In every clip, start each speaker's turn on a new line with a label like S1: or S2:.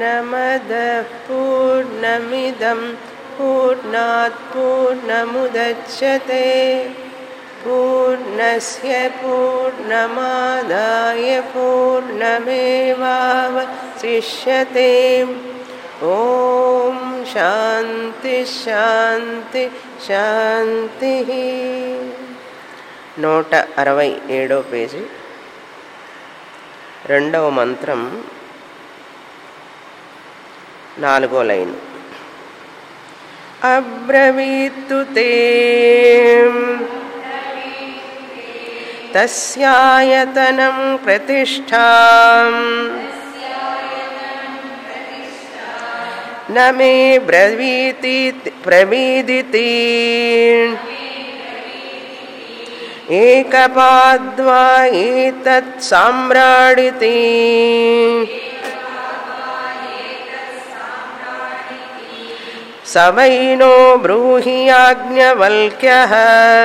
S1: पूर्णमदः पूर्णमिदं पूर्णात् पूर्णमुदच्यते पूर्णस्य पूर्णमादाय पूर्णमेवावशिष्यते ॐ శాంతి శాంతి శాంతి నూట అరవై ఏడో పేజీ రెండవ మంత్రం నాలుగో లైన్ అబ్రవీత్తు తే తస్యాయతనం ప్రతిష్టాం न मे ब्रवीति प्रवीदिति एकपाद्वा एतत् साम्राडिति स वैनो ब्रूहि याज्ञवल्क्यः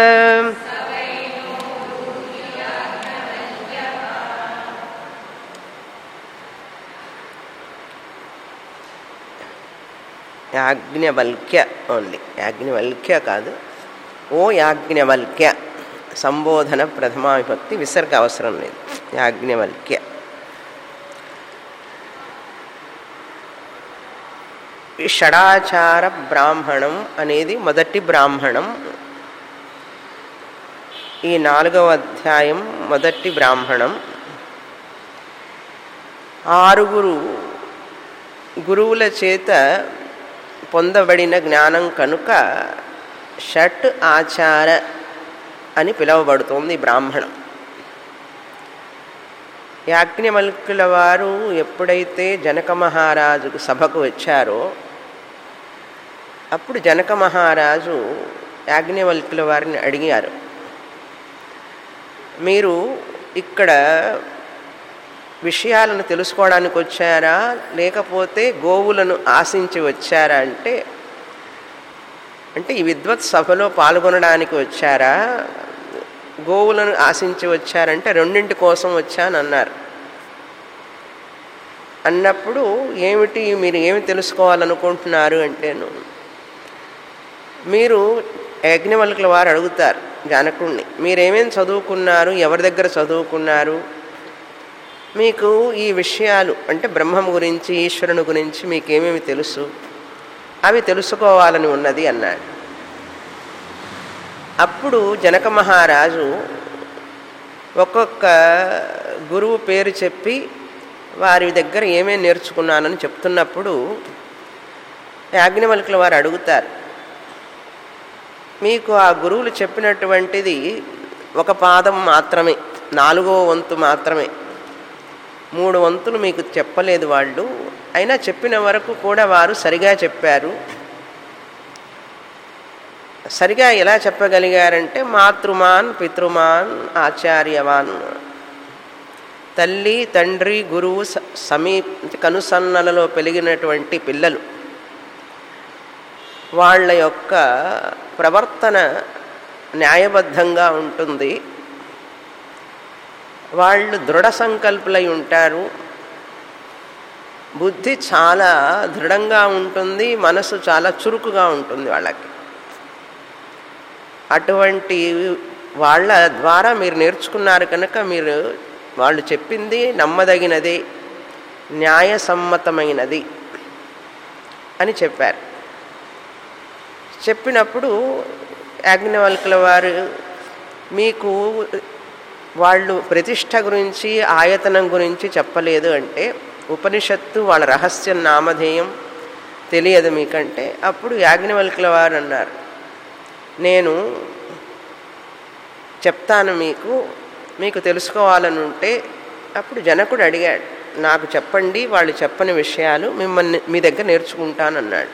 S1: యాజ్ఞవల్క్య ఓన్లీ యాజ్ఞవల్క్య కాదు ఓ యాజ్ఞవల్క్య సంబోధన ప్రథమా విభక్తి విసర్గ అవసరం లేదు యాజ్ఞవల్క్య ఈ షడాచార బ్రాహ్మణం అనేది మొదటి బ్రాహ్మణం ఈ నాలుగవ అధ్యాయం మొదటి బ్రాహ్మణం ఆరుగురు గురువుల చేత పొందబడిన జ్ఞానం కనుక షట్ ఆచార అని పిలువబడుతోంది బ్రాహ్మణం యాజ్ఞవల్కుల వారు ఎప్పుడైతే జనక మహారాజుకు సభకు వచ్చారో అప్పుడు జనక మహారాజు యాజ్ఞవల్కుల వారిని అడిగారు మీరు ఇక్కడ విషయాలను తెలుసుకోవడానికి వచ్చారా లేకపోతే గోవులను ఆశించి వచ్చారా అంటే అంటే ఈ విద్వత్ సభలో పాల్గొనడానికి వచ్చారా గోవులను ఆశించి వచ్చారంటే రెండింటి కోసం వచ్చానన్నారు అన్నప్పుడు ఏమిటి మీరు ఏమి తెలుసుకోవాలనుకుంటున్నారు అంటేను మీరు యజ్ఞవల్కుల వారు అడుగుతారు జనకుణ్ణి మీరేమేమి చదువుకున్నారు ఎవరి దగ్గర చదువుకున్నారు మీకు ఈ విషయాలు అంటే బ్రహ్మం గురించి ఈశ్వరుని గురించి మీకు ఏమేమి తెలుసు అవి తెలుసుకోవాలని ఉన్నది అన్నాడు అప్పుడు జనక మహారాజు ఒక్కొక్క గురువు పేరు చెప్పి వారి దగ్గర ఏమేమి నేర్చుకున్నానని చెప్తున్నప్పుడు యాజ్ఞవల్కుల వారు అడుగుతారు మీకు ఆ గురువులు చెప్పినటువంటిది ఒక పాదం మాత్రమే నాలుగో వంతు మాత్రమే మూడు వంతులు మీకు చెప్పలేదు వాళ్ళు అయినా చెప్పిన వరకు కూడా వారు సరిగా చెప్పారు సరిగా ఎలా చెప్పగలిగారంటే మాతృమాన్ పితృమాన్ ఆచార్యవాన్ తల్లి తండ్రి గురువు సమీ కనుసన్నలలో పెరిగినటువంటి పిల్లలు వాళ్ళ యొక్క ప్రవర్తన న్యాయబద్ధంగా ఉంటుంది వాళ్ళు దృఢ సంకల్పులై ఉంటారు బుద్ధి చాలా దృఢంగా ఉంటుంది మనసు చాలా చురుకుగా ఉంటుంది వాళ్ళకి అటువంటి వాళ్ళ ద్వారా మీరు నేర్చుకున్నారు కనుక మీరు వాళ్ళు చెప్పింది నమ్మదగినది న్యాయసమ్మతమైనది అని చెప్పారు చెప్పినప్పుడు యాజ్ఞవల్కుల వారు మీకు వాళ్ళు ప్రతిష్ట గురించి ఆయతనం గురించి చెప్పలేదు అంటే ఉపనిషత్తు వాళ్ళ రహస్య నామధేయం తెలియదు మీకంటే అప్పుడు యాజ్ఞవల్కుల వారు అన్నారు నేను చెప్తాను మీకు మీకు తెలుసుకోవాలని ఉంటే అప్పుడు జనకుడు అడిగాడు నాకు చెప్పండి వాళ్ళు చెప్పని విషయాలు మిమ్మల్ని మీ దగ్గర నేర్చుకుంటానన్నాడు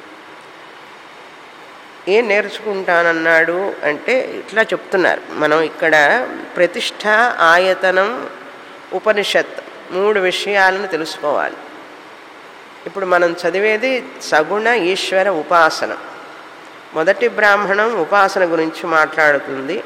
S1: ఏం నేర్చుకుంటానన్నాడు అంటే ఇట్లా చెప్తున్నారు మనం ఇక్కడ ప్రతిష్ట ఆయతనం ఉపనిషత్ మూడు విషయాలను తెలుసుకోవాలి ఇప్పుడు మనం చదివేది సగుణ ఈశ్వర ఉపాసన మొదటి బ్రాహ్మణం ఉపాసన గురించి మాట్లాడుతుంది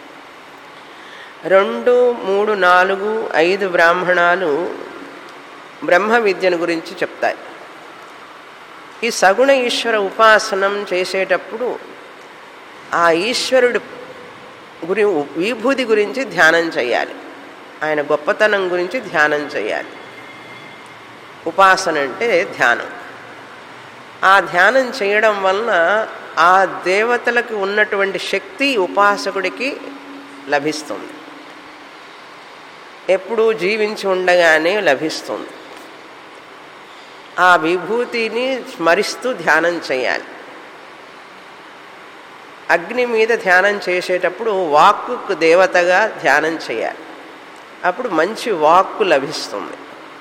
S1: రెండు మూడు నాలుగు ఐదు బ్రాహ్మణాలు బ్రహ్మ విద్యను గురించి చెప్తాయి ఈ సగుణ ఈశ్వర ఉపాసనం చేసేటప్పుడు ఆ ఈశ్వరుడు గురి విభూతి గురించి ధ్యానం చేయాలి ఆయన గొప్పతనం గురించి ధ్యానం చేయాలి ఉపాసన అంటే ధ్యానం ఆ ధ్యానం చేయడం వలన ఆ దేవతలకు ఉన్నటువంటి శక్తి ఉపాసకుడికి లభిస్తుంది ఎప్పుడూ జీవించి ఉండగానే లభిస్తుంది ఆ విభూతిని స్మరిస్తూ ధ్యానం చేయాలి అగ్ని మీద ధ్యానం చేసేటప్పుడు వాక్కు దేవతగా ధ్యానం చేయాలి అప్పుడు మంచి వాక్కు లభిస్తుంది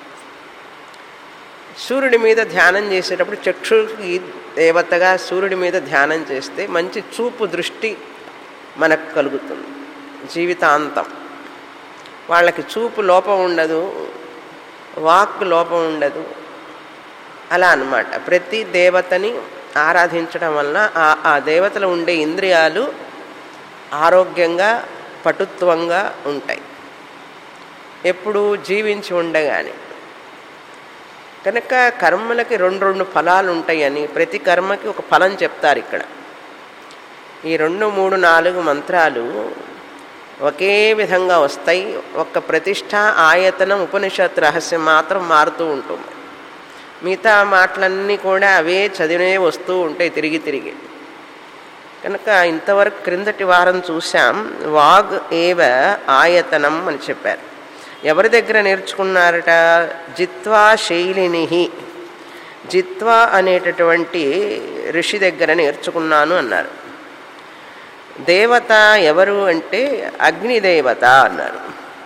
S1: సూర్యుడి మీద ధ్యానం చేసేటప్పుడు చక్షుకి దేవతగా సూర్యుడి మీద ధ్యానం చేస్తే మంచి చూపు దృష్టి మనకు కలుగుతుంది జీవితాంతం వాళ్ళకి చూపు లోపం ఉండదు వాక్ లోపం ఉండదు అలా అన్నమాట ప్రతి దేవతని ఆరాధించడం వలన ఆ ఆ దేవతలు ఉండే ఇంద్రియాలు ఆరోగ్యంగా పటుత్వంగా ఉంటాయి ఎప్పుడు జీవించి ఉండగానే కనుక కర్మలకి రెండు రెండు ఫలాలు ఉంటాయని ప్రతి కర్మకి ఒక ఫలం చెప్తారు ఇక్కడ ఈ రెండు మూడు నాలుగు మంత్రాలు ఒకే విధంగా వస్తాయి ఒక్క ప్రతిష్ట ఆయతనం ఉపనిషత్ రహస్యం మాత్రం మారుతూ ఉంటుంది మిగతా మాటలన్నీ కూడా అవే చదివే వస్తూ ఉంటాయి తిరిగి తిరిగి కనుక ఇంతవరకు క్రిందటి వారం చూసాం వాగ్ ఏవ ఆయతనం అని చెప్పారు ఎవరి దగ్గర నేర్చుకున్నారట జిత్వా శైలిని జిత్వా అనేటటువంటి ఋషి దగ్గర నేర్చుకున్నాను అన్నారు దేవత ఎవరు అంటే అగ్నిదేవత అన్నారు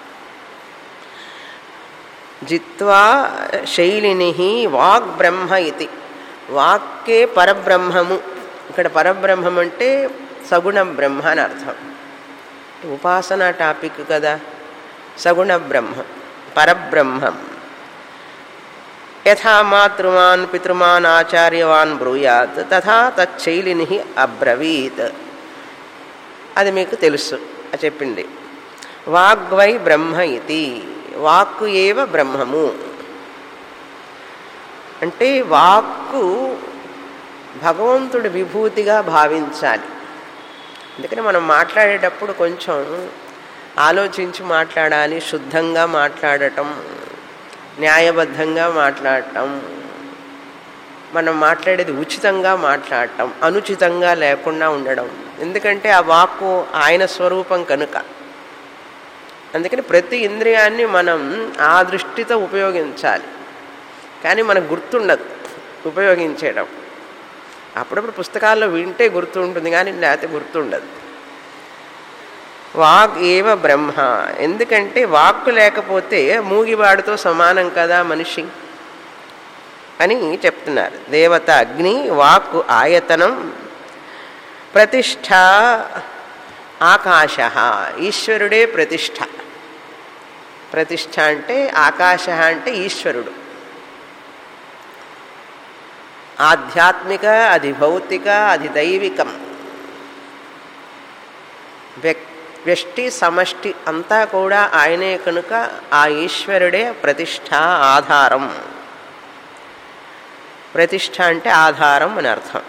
S1: జిత్వా శైలిని వాగ్ బ్రహ్మ ఇది వాక్కే పరబ్రహ్మము ఇక్కడ పరబ్రహ్మం అంటే సగుణ బ్రహ్మ అని అర్థం ఉపాసన టాపిక్ కదా సగుణ బ్రహ్మ పరబ్రహ్మం యథా మాతృమాన్ పితృమాన్ ఆచార్యవాన్ బ్రూయాత్ తథా తచ్చైలిని అబ్రవీత్ అది మీకు తెలుసు చెప్పింది వాగ్వై బ్రహ్మ ఇది వాక్కు ఏవ బ్రహ్మము అంటే వాక్కు భగవంతుడి విభూతిగా భావించాలి అందుకని మనం మాట్లాడేటప్పుడు కొంచెం ఆలోచించి మాట్లాడాలి శుద్ధంగా మాట్లాడటం న్యాయబద్ధంగా మాట్లాడటం మనం మాట్లాడేది ఉచితంగా మాట్లాడటం అనుచితంగా లేకుండా ఉండడం ఎందుకంటే ఆ వాక్కు ఆయన స్వరూపం కనుక అందుకని ప్రతి ఇంద్రియాన్ని మనం ఆ దృష్టితో ఉపయోగించాలి కానీ మనకు గుర్తుండదు ఉపయోగించేయడం అప్పుడప్పుడు పుస్తకాల్లో వింటే గుర్తుంటుంది కానీ లేకపోతే గుర్తుండదు వాక్ ఏవ బ్రహ్మ ఎందుకంటే వాక్కు లేకపోతే మూగివాడితో సమానం కదా మనిషి అని చెప్తున్నారు దేవత అగ్ని వాక్కు ఆయతనం ప్రతిష్ట ఆకాశ ఈశ్వరుడే ప్రతిష్ట ప్రతిష్ట అంటే ఆకాశ అంటే ఈశ్వరుడు ఆధ్యాత్మిక అది భౌతిక అది దైవికం వ్యక్ వ్యష్టి సమష్టి అంతా కూడా ఆయనే కనుక ఆ ఈశ్వరుడే ప్రతిష్ట ఆధారం ప్రతిష్ట అంటే ఆధారం అని అర్థం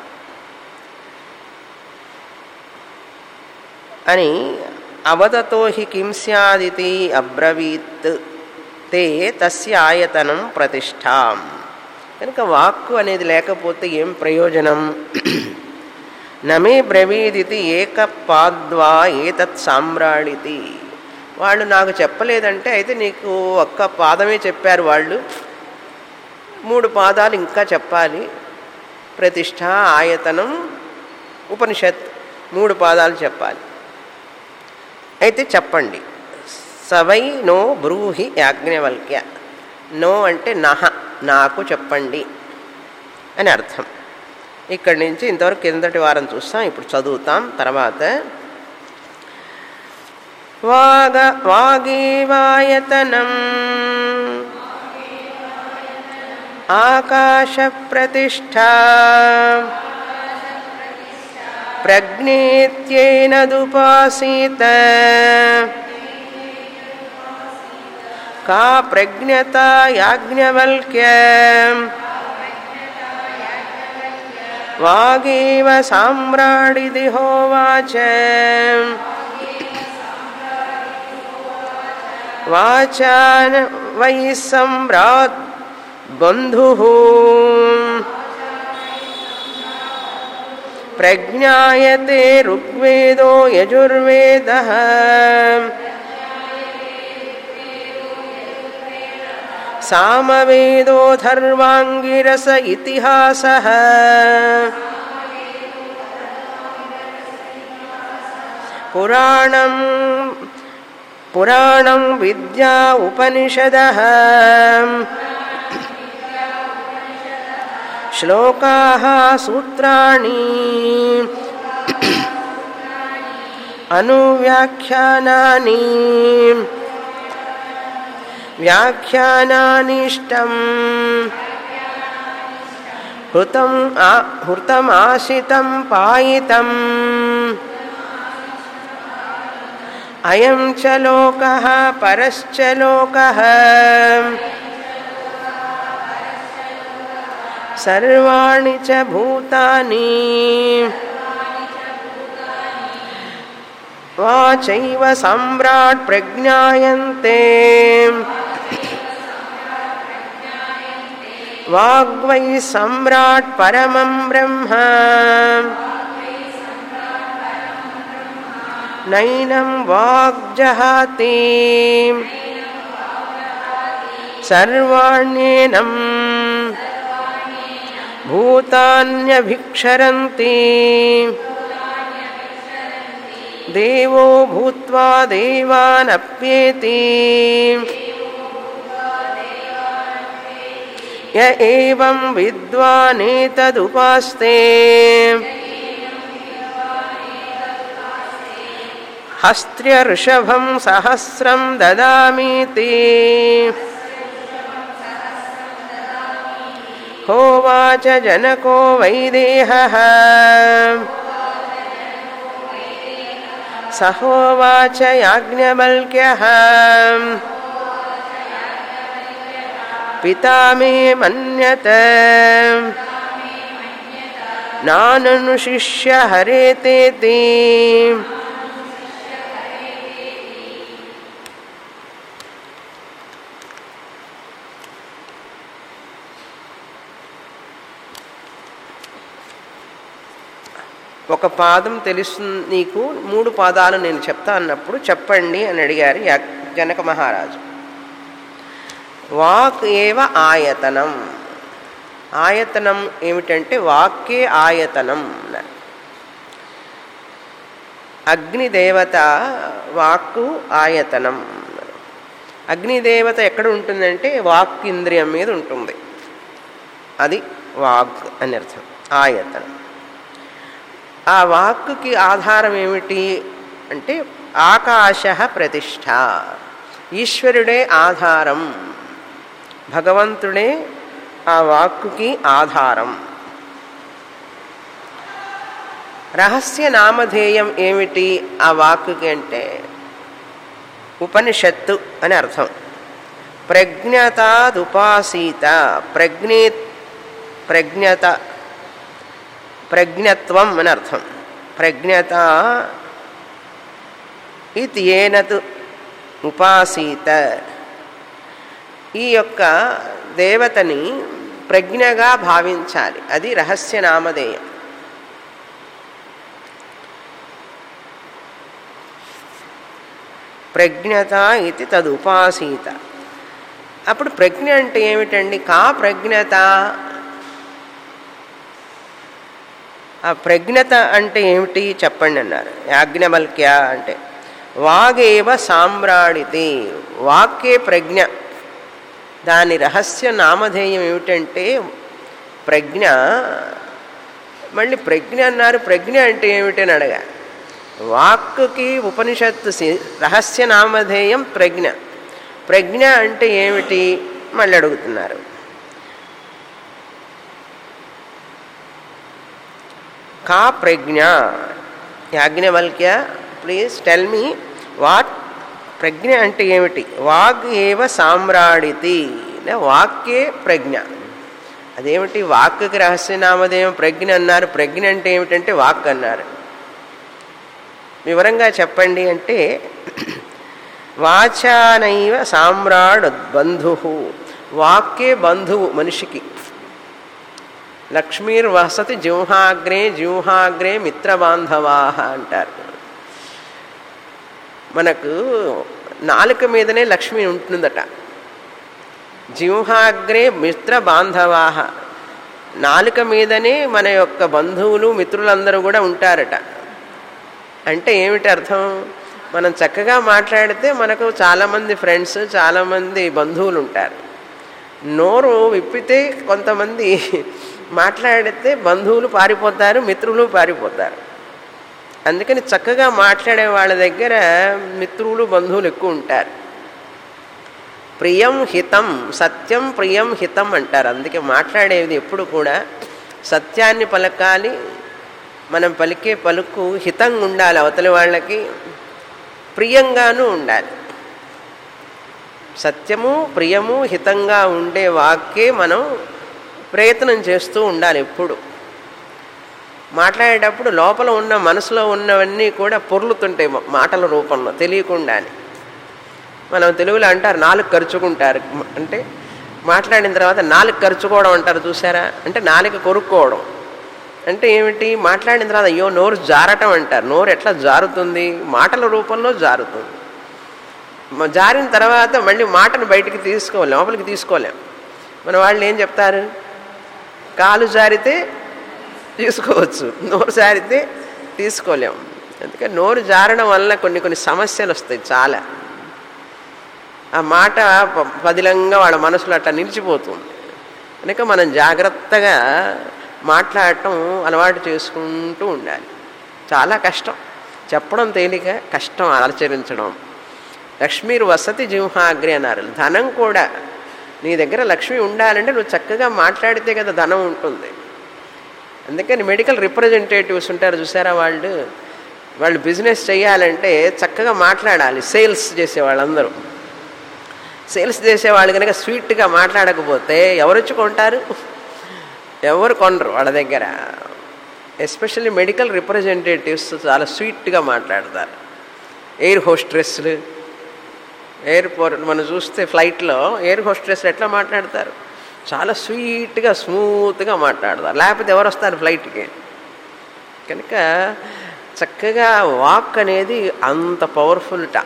S1: అని అవదతో హి కిం స్యాదితి అబ్రవీత్ తే తస్య ఆయతనం ప్రతిష్టాం కనుక వాక్కు అనేది లేకపోతే ఏం ప్రయోజనం నమే బ్రవీదితి ఏకపాద్వా ఏతత్ సామ్రాడితి వాళ్ళు నాకు చెప్పలేదంటే అయితే నీకు ఒక్క పాదమే చెప్పారు వాళ్ళు మూడు పాదాలు ఇంకా చెప్పాలి ప్రతిష్ట ఆయతనం ఉపనిషత్ మూడు పాదాలు చెప్పాలి అయితే చెప్పండి సవై నో బ్రూహి యాజ్ఞవల్క్య నో అంటే నహ నాకు చెప్పండి అని అర్థం ఇక్కడి నుంచి ఇంతవరకు కిందటి వారం చూస్తాం ఇప్పుడు చదువుతాం తర్వాత వాగ వాగీవాయతనం ఆకాశ ప్రతిష్టా ప్రజ్ఞేత్యేనదుపాసీత కా ప్రజ్ఞత యాజ్ఞవల్క్య వాగేవ సామ్రాడిది హోవాచ వాచాన వై సమ్రాట్ బంధు ప్రజ్ఞాయతే ఋగ్వేదో యజుర్వేద సామవేదోధర్వాంగిరస ఇతిహాస పురాణం పురాణం విద్యా ఉపనిషద శ్లోకా సూత్రాణి అనువ్యాఖ్యానాని వ్యాఖ్యానానిష్టం హృతం హృతమాశితం పాయితం అయం చ లోక పరశ్చ లోక సర్వాణి చ భూతాని వాచైవ సమ్రాట్ ప్రజ్ఞాయంతే వాగ్వై సమ్రాట్ పరమం బ్రహ్మ నైనం వాగ్జహాతి సర్వాణ్యేనం భూతాన్యభిక్షరంతి దేవో భూత్వా దేవానప్యేతి య ఏవం విద్వానేతదుపాస్తే హస్త్యఋషభం సహస్రం దదామీతి హోవాచ జనకో వైదేహ సహోవాచ యాజ్ఞవల్క్య పితా మే మన్యత నాననుశిష్య హరేతేతి ఒక పాదం తెలుసు నీకు మూడు పాదాలు నేను చెప్తా అన్నప్పుడు చెప్పండి అని అడిగారు యా- జనక మహారాజు వాక్ ఏవ ఆయతనం ఆయతనం ఏమిటంటే వాక్కే ఆయతనం అన్నారు అగ్నిదేవత వాక్కు ఆయతనం అన్నారు. అగ్నిదేవత ఎక్కడ ఉంటుందంటే వాక్ ఇంద్రియం మీద ఉంటుంది అది వాక్ అని అర్థం ఆయతనం ఆ వాక్కుకి ఆధారం ఏమిటి అంటే ఆకాశ ప్రతిష్ట ఈశ్వరుడే ఆధారం భగవంతుడే ఆ వాక్కుకి ఆధారం రహస్య నామధేయం ఏమిటి ఆ వాక్కుకి అంటే ఉపనిషత్తు అని అర్థం ప్రజ్ఞతాదుపాసీత ప్రజ్ఞే ప్రజ్ఞత ప్రజ్ఞత్వం అని అర్థం ప్రజ్ఞత ఇది ఏనతు ఉపాసీత ఈ యొక్క దేవతని ప్రజ్ఞగా భావించాలి అది రహస్య నామధేయం ప్రజ్ఞత ఇది తదుపాసీత అప్పుడు ప్రజ్ఞ అంటే ఏమిటండి కా ప్రజ్ఞత ఆ ప్రజ్ఞత అంటే ఏమిటి చెప్పండి అన్నారు యాజ్ఞవల్క్య అంటే వాగేవ సామ్రాడితి వాక్కే ప్రజ్ఞ దాని రహస్య నామధేయం ఏమిటంటే ప్రజ్ఞ మళ్ళీ ప్రజ్ఞ అన్నారు ప్రజ్ఞ అంటే ఏమిటని అడగా వాక్కుకి ఉపనిషత్తు సి- రహస్య నామధేయం ప్రజ్ఞ ప్రజ్ఞ అంటే ఏమిటి మళ్ళీ అడుగుతున్నారు కా ప్రజ్ఞ Yajnavalkya please tell me what ప్రజ్ఞ అంటే ఏమిటి వాగ్ ఏవ సామ్రాడితి అంటే వాక్యే ప్రజ్ఞ అదేమిటి వాక్కి రహస్యనామదేవం ప్రజ్ఞ అన్నారు ప్రజ్ఞ అంటే ఏమిటంటే వాక్ అన్నారు వివరంగా చెప్పండి అంటే వాచానైవ సామ్రాడ్ బంధు వాక్యే బంధువు మనిషికి లక్ష్మీర్ వసతి జింహాగ్రే జింహాగ్రే మిత్రబాంధవా అంటారు మనకు నాలుక మీదనే లక్ష్మి ఉంటుందట జింహాగ్రే మిత్ర బాంధవా నాలుక మీదనే మన యొక్క బంధువులు మిత్రులందరూ కూడా ఉంటారట అంటే ఏమిటి అర్థం మనం చక్కగా మాట్లాడితే మనకు చాలామంది ఫ్రెండ్స్ చాలామంది బంధువులు ఉంటారు నోరు విప్పితే కొంతమంది మాట్లాడితే బంధువులు పారిపోతారు మిత్రులు పారిపోతారు అందుకని చక్కగా మాట్లాడే వాళ్ళ దగ్గర మిత్రులు బంధువులు ఎక్కువ ఉంటారు ప్రియం హితం సత్యం ప్రియం హితం అంటారు అందుకే మాట్లాడేది ఎప్పుడు కూడా సత్యాన్ని పలకాలి మనం పలికే పలుకు హితంగా ఉండాలి అవతలి వాళ్ళకి ప్రియంగానూ ఉండాలి సత్యము ప్రియము హితంగా ఉండే వాక్యే మనం ప్రయత్నం చేస్తూ ఉండాలి ఎప్పుడు మాట్లాడేటప్పుడు లోపల ఉన్న మనసులో ఉన్నవన్నీ కూడా పొర్లుతుంటాయి మాటల రూపంలో తెలియకుండానే మనం తెలుగులో అంటారు నాలుగు ఖర్చుకుంటారు అంటే మాట్లాడిన తర్వాత నాలుగు ఖర్చుకోవడం అంటారు చూసారా అంటే నాలుగు కొరుక్కోవడం అంటే ఏమిటి మాట్లాడిన తర్వాత అయ్యో నోరు జారటం అంటారు నోరు ఎట్లా జారుతుంది మాటల రూపంలో జారుతుంది జారిన తర్వాత మళ్ళీ మాటను బయటికి తీసుకోలేం లోపలికి తీసుకోలేం మన వాళ్ళు ఏం చెప్తారు కాలు జారితే తీసుకోవచ్చు నోరు జారితే తీసుకోలేం అందుకని నోరు జారడం వల్ల కొన్ని కొన్ని సమస్యలు వస్తాయి చాలా ఆ మాట పదిలంగా వాళ్ళ మనసులో అట్లా నిలిచిపోతుంది కనుక మనం జాగ్రత్తగా మాట్లాడటం అలవాటు చేసుకుంటూ ఉండాలి చాలా కష్టం చెప్పడం తేలిక కష్టం ఆచరించడం లక్ష్మీరు వసతి జింహాగ్రి అన్నారు ధనం కూడా నీ దగ్గర లక్ష్మి ఉండాలంటే నువ్వు చక్కగా మాట్లాడితే కదా ధనం ఉంటుంది అందుకని మెడికల్ రిప్రజెంటేటివ్స్ ఉంటారు చూసారా వాళ్ళు వాళ్ళు బిజినెస్ చేయాలంటే చక్కగా మాట్లాడాలి సేల్స్ చేసే వాళ్ళందరూ సేల్స్ చేసేవాళ్ళు కనుక స్వీట్గా మాట్లాడకపోతే ఎవరు వచ్చి కొంటారు ఎవరు కొనరు వాళ్ళ దగ్గర ఎస్పెషల్లీ మెడికల్ రిప్రజెంటేటివ్స్ చాలా స్వీట్గా మాట్లాడతారు ఎయిర్ హోస్ట్రెస్లు ఎయిర్పోర్ట్ మనం చూస్తే ఫ్లైట్లో ఎయిర్ హోస్ట్రెస్లు ఎట్లా మాట్లాడతారు చాలా స్వీట్గా స్మూత్గా మాట్లాడతారు లేకపోతే ఎవరు వస్తారు ఫ్లైట్కి కనుక చక్కగా వాక్ అనేది అంత పవర్ఫుల్ట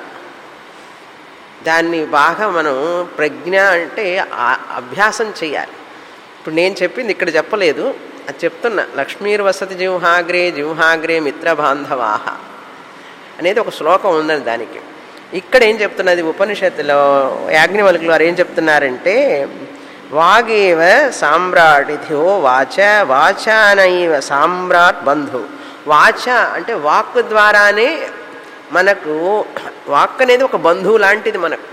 S1: దాన్ని బాగా మనం ప్రజ్ఞ అంటే అభ్యాసం చేయాలి ఇప్పుడు నేను చెప్పింది ఇక్కడ చెప్పలేదు అది చెప్తున్నా లక్ష్మీర్ వసతి జింహాగ్రే జింహాగ్రే మిత్రబాంధవాహ అనేది ఒక శ్లోకం ఉందని దానికి ఇక్కడ ఏం చెప్తున్నది ఉపనిషత్తులో యాజ్ఞవల్కులు వారు ఏం చెప్తున్నారంటే వాగేవ సామ్రాటిథ్యో వాచ వాచానైవ సామ్రాట్ బంధు వాచ అంటే వాక్ ద్వారానే మనకు వాక్ అనేది ఒక బంధువు లాంటిది మనకు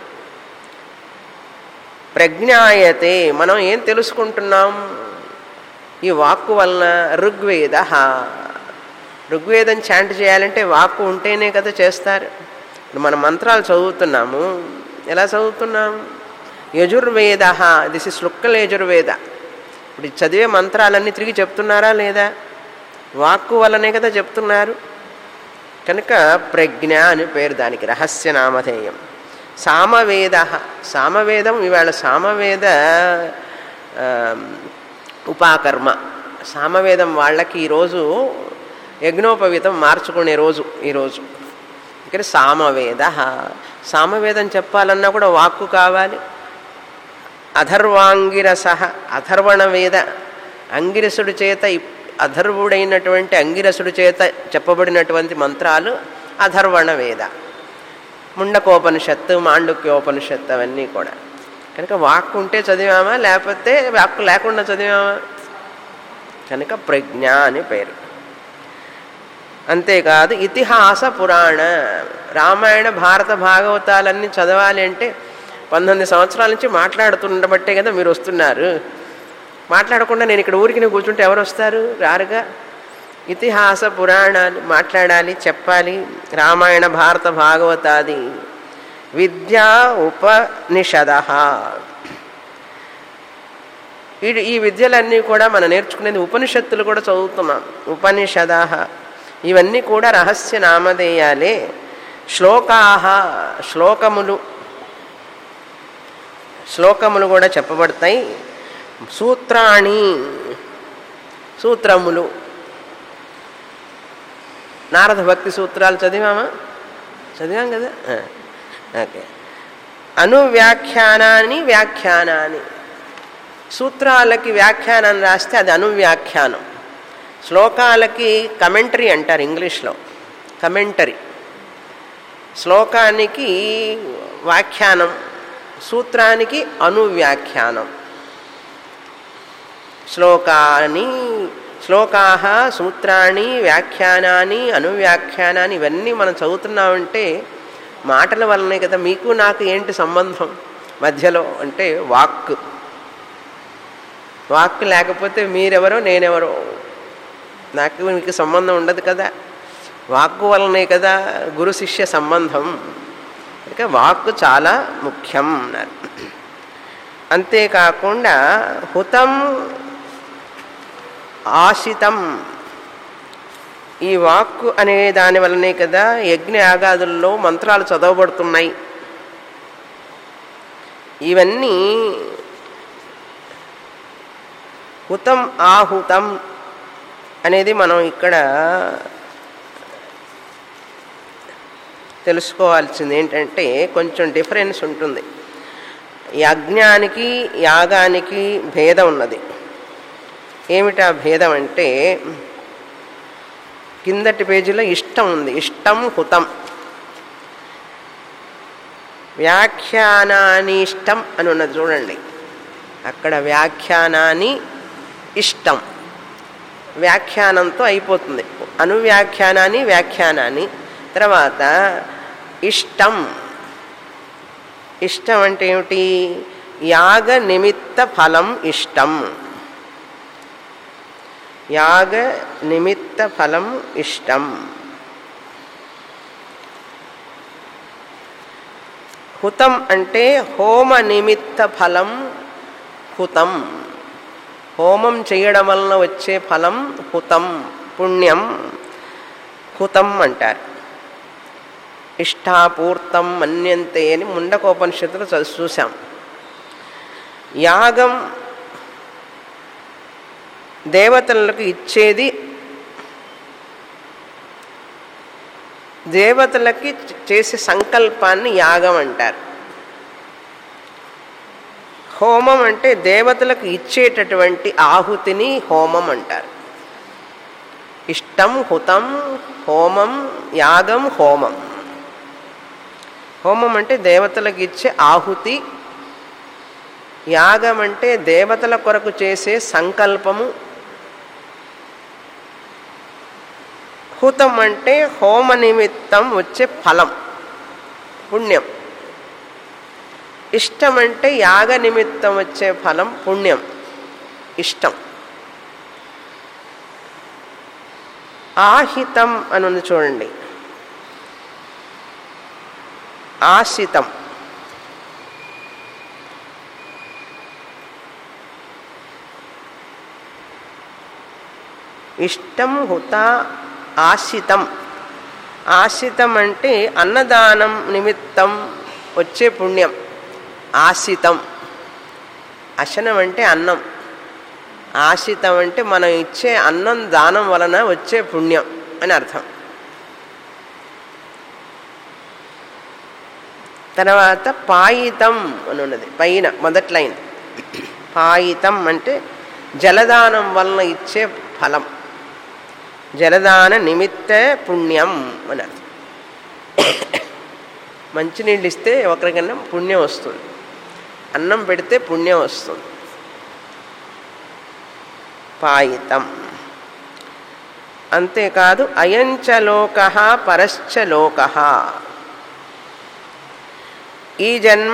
S1: ప్రజ్ఞాయతే మనం ఏం తెలుసుకుంటున్నాం ఈ వాక్కు వలన ఋగ్వేద ఋగ్వేదం చాంట్ చేయాలంటే వాక్కు ఉంటేనే కదా చేస్తారు ఇప్పుడు మన మంత్రాలు చదువుతున్నాము ఎలా చదువుతున్నాం యజుర్వేద దిస్ ఇస్ లుక్కల్ యజుర్వేద ఇప్పుడు చదివే మంత్రాలన్నీ తిరిగి చెప్తున్నారా లేదా వాక్కు వల్లనే కదా చెప్తున్నారు కనుక ప్రజ్ఞ అని పేరు దానికి రహస్య నామధేయం సామవేద సామవేదం ఇవాళ సామవేద ఉపాకర్మ సామవేదం వాళ్ళకి ఈరోజు యజ్ఞోపవీతం మార్చుకునే రోజు ఈరోజు ఇక్కడ సామవేద సామవేదం చెప్పాలన్నా కూడా వాక్కు కావాలి అధర్వాంగిరస అధర్వణ వేద అంగిరసుడి చేత అధర్వుడైనటువంటి అంగిరసుడి చేత చెప్పబడినటువంటి మంత్రాలు అధర్వణ వేద ముండకోపనిషత్తు మాండుక్యోపనిషత్తు అవన్నీ కూడా కనుక వాక్కు ఉంటే చదివామా లేకపోతే వాక్కు లేకుండా చదివామా కనుక ప్రజ్ఞ అని పేరు అంతేకాదు ఇతిహాస పురాణ రామాయణ భారత భాగవతాలన్నీ చదవాలి అంటే పంతొమ్మిది సంవత్సరాల నుంచి మాట్లాడుతుండబట్టే కదా మీరు వస్తున్నారు మాట్లాడకుండా నేను ఇక్కడ ఊరికి కూర్చుంటే ఎవరు వస్తారు రారుగా ఇతిహాస పురాణాలు మాట్లాడాలి చెప్పాలి రామాయణ భారత భాగవతాది విద్యా ఉపనిషద ఈ ఈ విద్యలన్నీ కూడా మనం నేర్చుకునేది ఉపనిషత్తులు కూడా చదువుతున్నాం ఉపనిషద ఇవన్నీ కూడా రహస్య నామధేయాలే శ్లోకా శ్లోకములు శ్లోకములు కూడా చెప్పబడతాయి సూత్రాణి సూత్రములు నారద భక్తి సూత్రాలు చదివామా చదివాం కదా ఆ, ఓకే అనువ్యాఖ్యానాన్ని వ్యాఖ్యానాన్ని సూత్రాలకి వ్యాఖ్యానం రాస్తే అది అనువ్యాఖ్యానం శ్లోకాలకి కమెంటరీ అంటారు ఇంగ్లీష్లో కమెంటరీ శ్లోకానికి వ్యాఖ్యానం సూత్రానికి అనువ్యాఖ్యానం శ్లోకాని శ్లోకా సూత్రాన్ని వ్యాఖ్యానాన్ని అనువ్యాఖ్యానాన్ని ఇవన్నీ మనం చదువుతున్నామంటే మాటల వల్లనే కదా మీకు నాకు ఏంటి సంబంధం మధ్యలో అంటే వాక్ వాక్ లేకపోతే మీరెవరో నేనెవరో నాకు మీకు సంబంధం ఉండదు కదా వాక్కు వలనే కదా గురు శిష్య సంబంధం కనుక వాక్కు చాలా ముఖ్యం అన్నారు అంతేకాకుండా హుతం ఆశితం ఈ వాక్కు అనే దాని వల్లనే కదా యజ్ఞ యాగాదుల్లో మంత్రాలు చదవబడుతున్నాయి ఇవన్నీ హుతం ఆహుతం అనేది మనం ఇక్కడ తెలుసుకోవాల్సింది ఏంటంటే కొంచెం డిఫరెన్స్ ఉంటుంది యజ్ఞానికి యాగానికి భేదం ఉన్నది ఏమిటా భేదం అంటే కిందటి పేజీలో ఇష్టం ఉంది ఇష్టం హుతం వ్యాఖ్యానాని ఇష్టం అని ఉన్నది చూడండి అక్కడ వ్యాఖ్యానాన్ని ఇష్టం వ్యాఖ్యానంతో అయిపోతుంది అనువ్యాఖ్యానాన్ని వ్యాఖ్యానాన్ని తర్వాత ఇష్టం ఇష్టం అంటే ఏమిటి యాగ నిమిత్త ఫలం ఇష్టం యాగ నిమిత్త ఫలం ఇష్టం హుతం అంటే హోమ నిమిత్త ఫలం హుతం హోమం చేయడం వలన వచ్చే ఫలం హుతం పుణ్యం హుతం అంటారు ఇష్టాపూర్తం మన్యంతే అని ముండకోపనిషత్తులు చదివి చూసాం యాగం దేవతలకు ఇచ్చేది దేవతలకి చేసే సంకల్పాన్ని యాగం అంటారు హోమం అంటే దేవతలకు ఇచ్చేటటువంటి ఆహుతిని హోమం అంటారు ఇష్టం హుతం హోమం యాగం హోమం హోమం అంటే దేవతలకు ఇచ్చే ఆహుతి యాగం అంటే దేవతల కొరకు చేసే సంకల్పము హుతం అంటే హోమ నిమిత్తం వచ్చే ఫలం పుణ్యం ఇష్టం అంటే యాగ నిమిత్తం వచ్చే ఫలం పుణ్యం ఇష్టం ఆహితం అని ఉంది చూడండి ఆశితం ఇష్టం హుత ఆశితం ఆశితం అంటే అన్నదానం నిమిత్తం వచ్చే పుణ్యం ఆశితం అశనం అంటే అన్నం ఆశితం అంటే మనం ఇచ్చే అన్నం దానం వలన వచ్చే పుణ్యం అని అర్థం తర్వాత పాయితం అని ఉన్నది పైన మొదటి లైన్ పాయితం అంటే జలదానం వలన ఇచ్చే ఫలం జలదాన నిమిత్త పుణ్యం అని అర్థం మంచినీళ్ళు ఇస్తే ఒకరికన్నా పుణ్యం వస్తుంది అన్నం పెడితే పుణ్యం వస్తుంది పాయితం అంతేకాదు అయంచలోక పరశ్చలోక ఈ జన్మ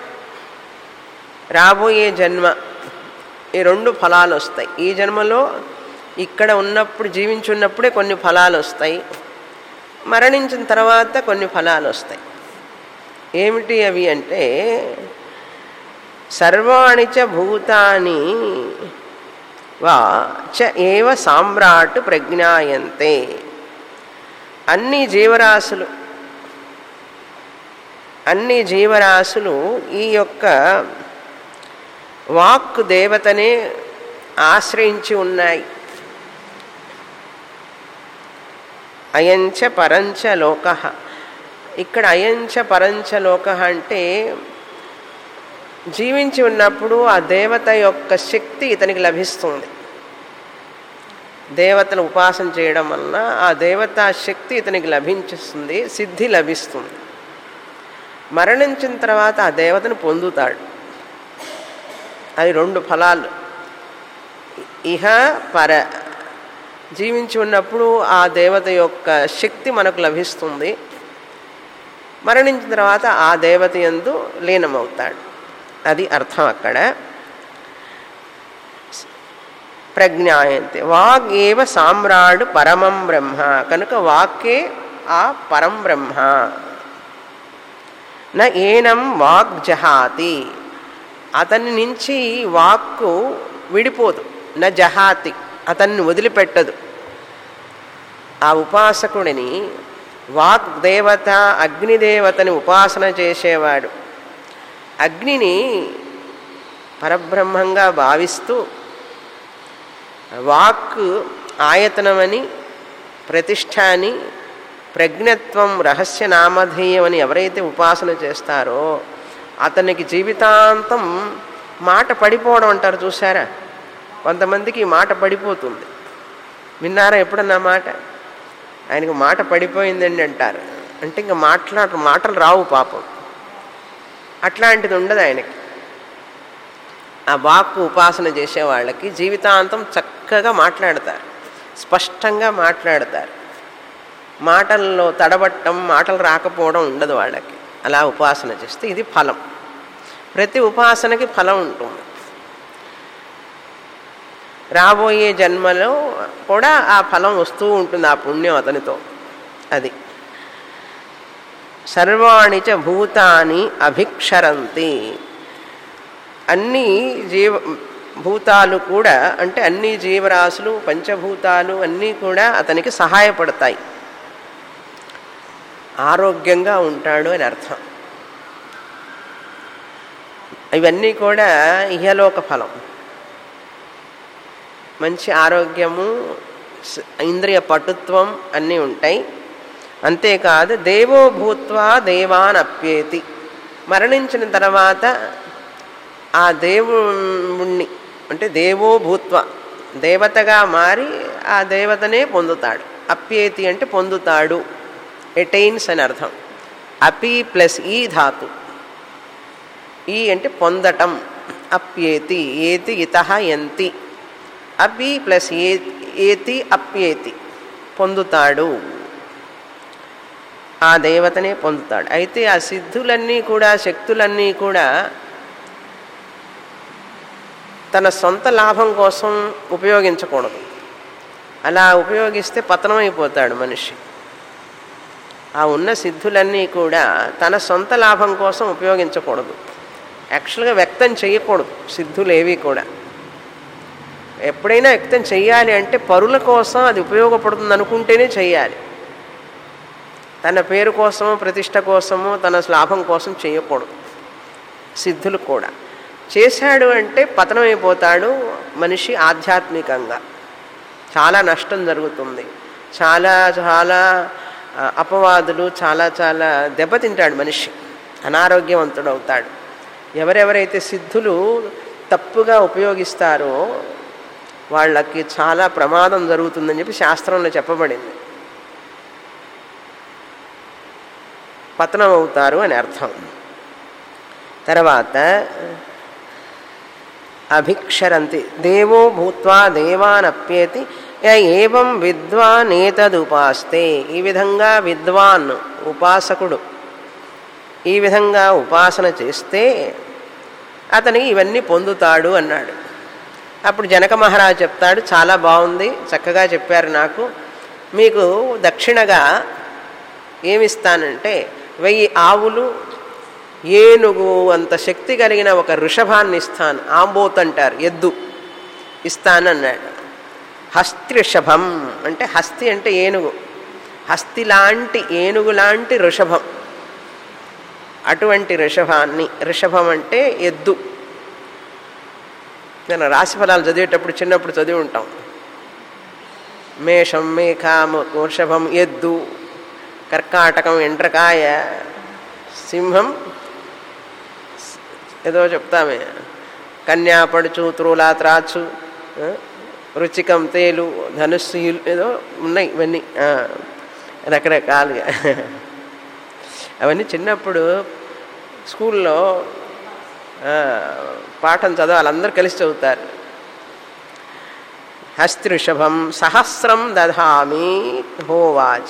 S1: రాబోయే జన్మ ఈ రెండు ఫలాలు వస్తాయి ఈ జన్మలో ఇక్కడ ఉన్నప్పుడు జీవించున్నప్పుడే కొన్ని ఫలాలు వస్తాయి మరణించిన తర్వాత కొన్ని ఫలాలు వస్తాయి ఏమిటి అవి అంటే సర్వాణి చ భూతాని వా చ ఏవ సామ్రాట్ ప్రజ్ఞాయంతే అన్ని జీవరాశులు అన్ని జీవరాశులు ఈ యొక్క వాక్ దేవతనే ఆశ్రయించి ఉన్నాయి అయంచ పరంచ లోక ఇక్కడ అయంచ పరంచ లోక అంటే జీవించి ఉన్నప్పుడు ఆ దేవత యొక్క శక్తి ఇతనికి లభిస్తుంది దేవతను ఉపాసన చేయడం వలన ఆ దేవత శక్తి ఇతనికి లభించిస్తుంది సిద్ధి లభిస్తుంది మరణించిన తర్వాత ఆ దేవతను పొందుతాడు అది రెండు ఫలాలు ఇహ పర జీవించి ఉన్నప్పుడు ఆ దేవత యొక్క శక్తి మనకు లభిస్తుంది మరణించిన తర్వాత ఆ దేవత ఎందు లీనమవుతాడు అది అర్థం అక్కడ ప్రజ్ఞాయంతే వాగ్ ఏవ సామ్రాడు పరమం బ్రహ్మ కనుక వాక్కే ఆ పరం బ్రహ్మ న ఏనం వాగ్ జహాతి అతని నుంచి వాక్కు విడిపోదు న జహాతి అతన్ని వదిలిపెట్టదు ఆ ఉపాసకుడిని వాక్ దేవత అగ్నిదేవతని ఉపాసన చేసేవాడు అగ్నిని పరబ్రహ్మంగా భావిస్తూ వాక్ ఆయతనమని ప్రతిష్ట అని ప్రజ్ఞత్వం రహస్య నామధేయం అని ఎవరైతే ఉపాసన చేస్తారో అతనికి జీవితాంతం మాట పడిపోవడం అంటారు చూసారా కొంతమందికి ఈ మాట పడిపోతుంది విన్నారా ఎప్పుడన్నా మాట ఆయనకు మాట పడిపోయిందండి అంటారు అంటే ఇంకా మాట్లాడ మాటలు రావు పాపం అట్లాంటిది ఉండదు ఆయనకి ఆ వాక్కు ఉపాసన చేసే వాళ్ళకి జీవితాంతం చక్కగా మాట్లాడతారు స్పష్టంగా మాట్లాడతారు మాటల్లో తడబట్టం మాటలు రాకపోవడం ఉండదు వాళ్ళకి అలా ఉపాసన చేస్తే ఇది ఫలం ప్రతి ఉపాసనకి ఫలం ఉంటుంది రాబోయే జన్మలో కూడా ఆ ఫలం వస్తూ ఉంటుంది ఆ పుణ్యం అతనితో అది సర్వాణి చ భూతాని అభిక్షరంతి అన్ని జీవ భూతాలు కూడా అంటే అన్ని జీవరాశులు పంచభూతాలు అన్నీ కూడా అతనికి సహాయపడతాయి ఆరోగ్యంగా ఉంటాడు అని అర్థం ఇవన్నీ కూడా ఇహలోక ఫలం మంచి ఆరోగ్యము ఇంద్రియ పటుత్వం అన్నీ ఉంటాయి అంతేకాదు దేవో భూత్వా దేవాన్ అప్యేతి మరణించిన తర్వాత ఆ దేవుణ్ణి అంటే దేవో భూత్వ దేవతగా మారి ఆ దేవతనే పొందుతాడు అప్యేతి అంటే పొందుతాడు ఎటైన్స్ అని అర్థం అపి ప్లస్ ఈ ధాతు ఈ అంటే పొందటం అప్యేతి ఏతి ఇత ఎంతి అపి ప్లస్ ఏ ఏతి అప్యేతి పొందుతాడు ఆ దేవతనే పొందుతాడు అయితే ఆ సిద్ధులన్నీ కూడా శక్తులన్నీ కూడా తన సొంత లాభం కోసం ఉపయోగించకూడదు అలా ఉపయోగిస్తే పతనమైపోతాడు మనిషి ఆ ఉన్న సిద్ధులన్నీ కూడా తన సొంత లాభం కోసం ఉపయోగించకూడదు యాక్చువల్గా వ్యక్తం చేయకూడదు సిద్ధులు ఏవి కూడా ఎప్పుడైనా వ్యక్తం చెయ్యాలి అంటే పరుల కోసం అది ఉపయోగపడుతుంది అనుకుంటేనే చెయ్యాలి తన పేరు కోసము ప్రతిష్ట కోసము తన లాభం కోసం చేయకూడదు సిద్ధులు కూడా చేశాడు అంటే పతనమైపోతాడు మనిషి ఆధ్యాత్మికంగా చాలా నష్టం జరుగుతుంది చాలా చాలా అపవాదులు చాలా చాలా దెబ్బతింటాడు మనిషి అనారోగ్యవంతుడు అవుతాడు ఎవరెవరైతే సిద్ధులు తప్పుగా ఉపయోగిస్తారో వాళ్ళకి చాలా ప్రమాదం జరుగుతుందని చెప్పి శాస్త్రంలో చెప్పబడింది పతనం అవుతారు అని అర్థం తర్వాత అభిక్షరంతి దేవో భూత్వా దేవానప్యేతి ఏవం విద్వానేతదుపాస్తే ఈ విధంగా విద్వాన్ ఉపాసకుడు ఈ విధంగా ఉపాసన చేస్తే అతనికి ఇవన్నీ పొందుతాడు అన్నాడు అప్పుడు జనక మహారాజు చెప్తాడు చాలా బాగుంది చక్కగా చెప్పారు నాకు మీకు దక్షిణగా ఏమిస్తానంటే వెయ్యి ఆవులు ఏనుగు అంత శక్తి కలిగిన ఒక వృషభాన్ని ఇస్తాను ఆంబోత్ అంటారు ఎద్దు ఇస్తానన్నాడు హస్త్రిషభం అంటే హస్తి అంటే ఏనుగు హస్తి లాంటి ఏనుగు లాంటి వృషభం అటువంటి వృషభాన్ని వృషభం అంటే ఎద్దు నేను రాశి ఫలాలు చదివేటప్పుడు చిన్నప్పుడు చదివి ఉంటాం మేషం మేఘామ వృషభం ఎద్దు కర్కాటకం ఎండ్రకాయ సింహం ఏదో చెప్తామే కన్యాపడుచు త్రూలా త్రాచు ఆ, రుచికం తేలు ధనుస్సు ఇల్- ఏదో ఉన్నాయి ఇవన్నీ ఆ, రకరకాలుగా అవన్నీ చిన్నప్పుడు స్కూల్లో ఆ, పాఠం చదవాలి అందరూ కలిసి చదువుతారు హస్తిఋషభం సహస్రం దధామి హోవాచ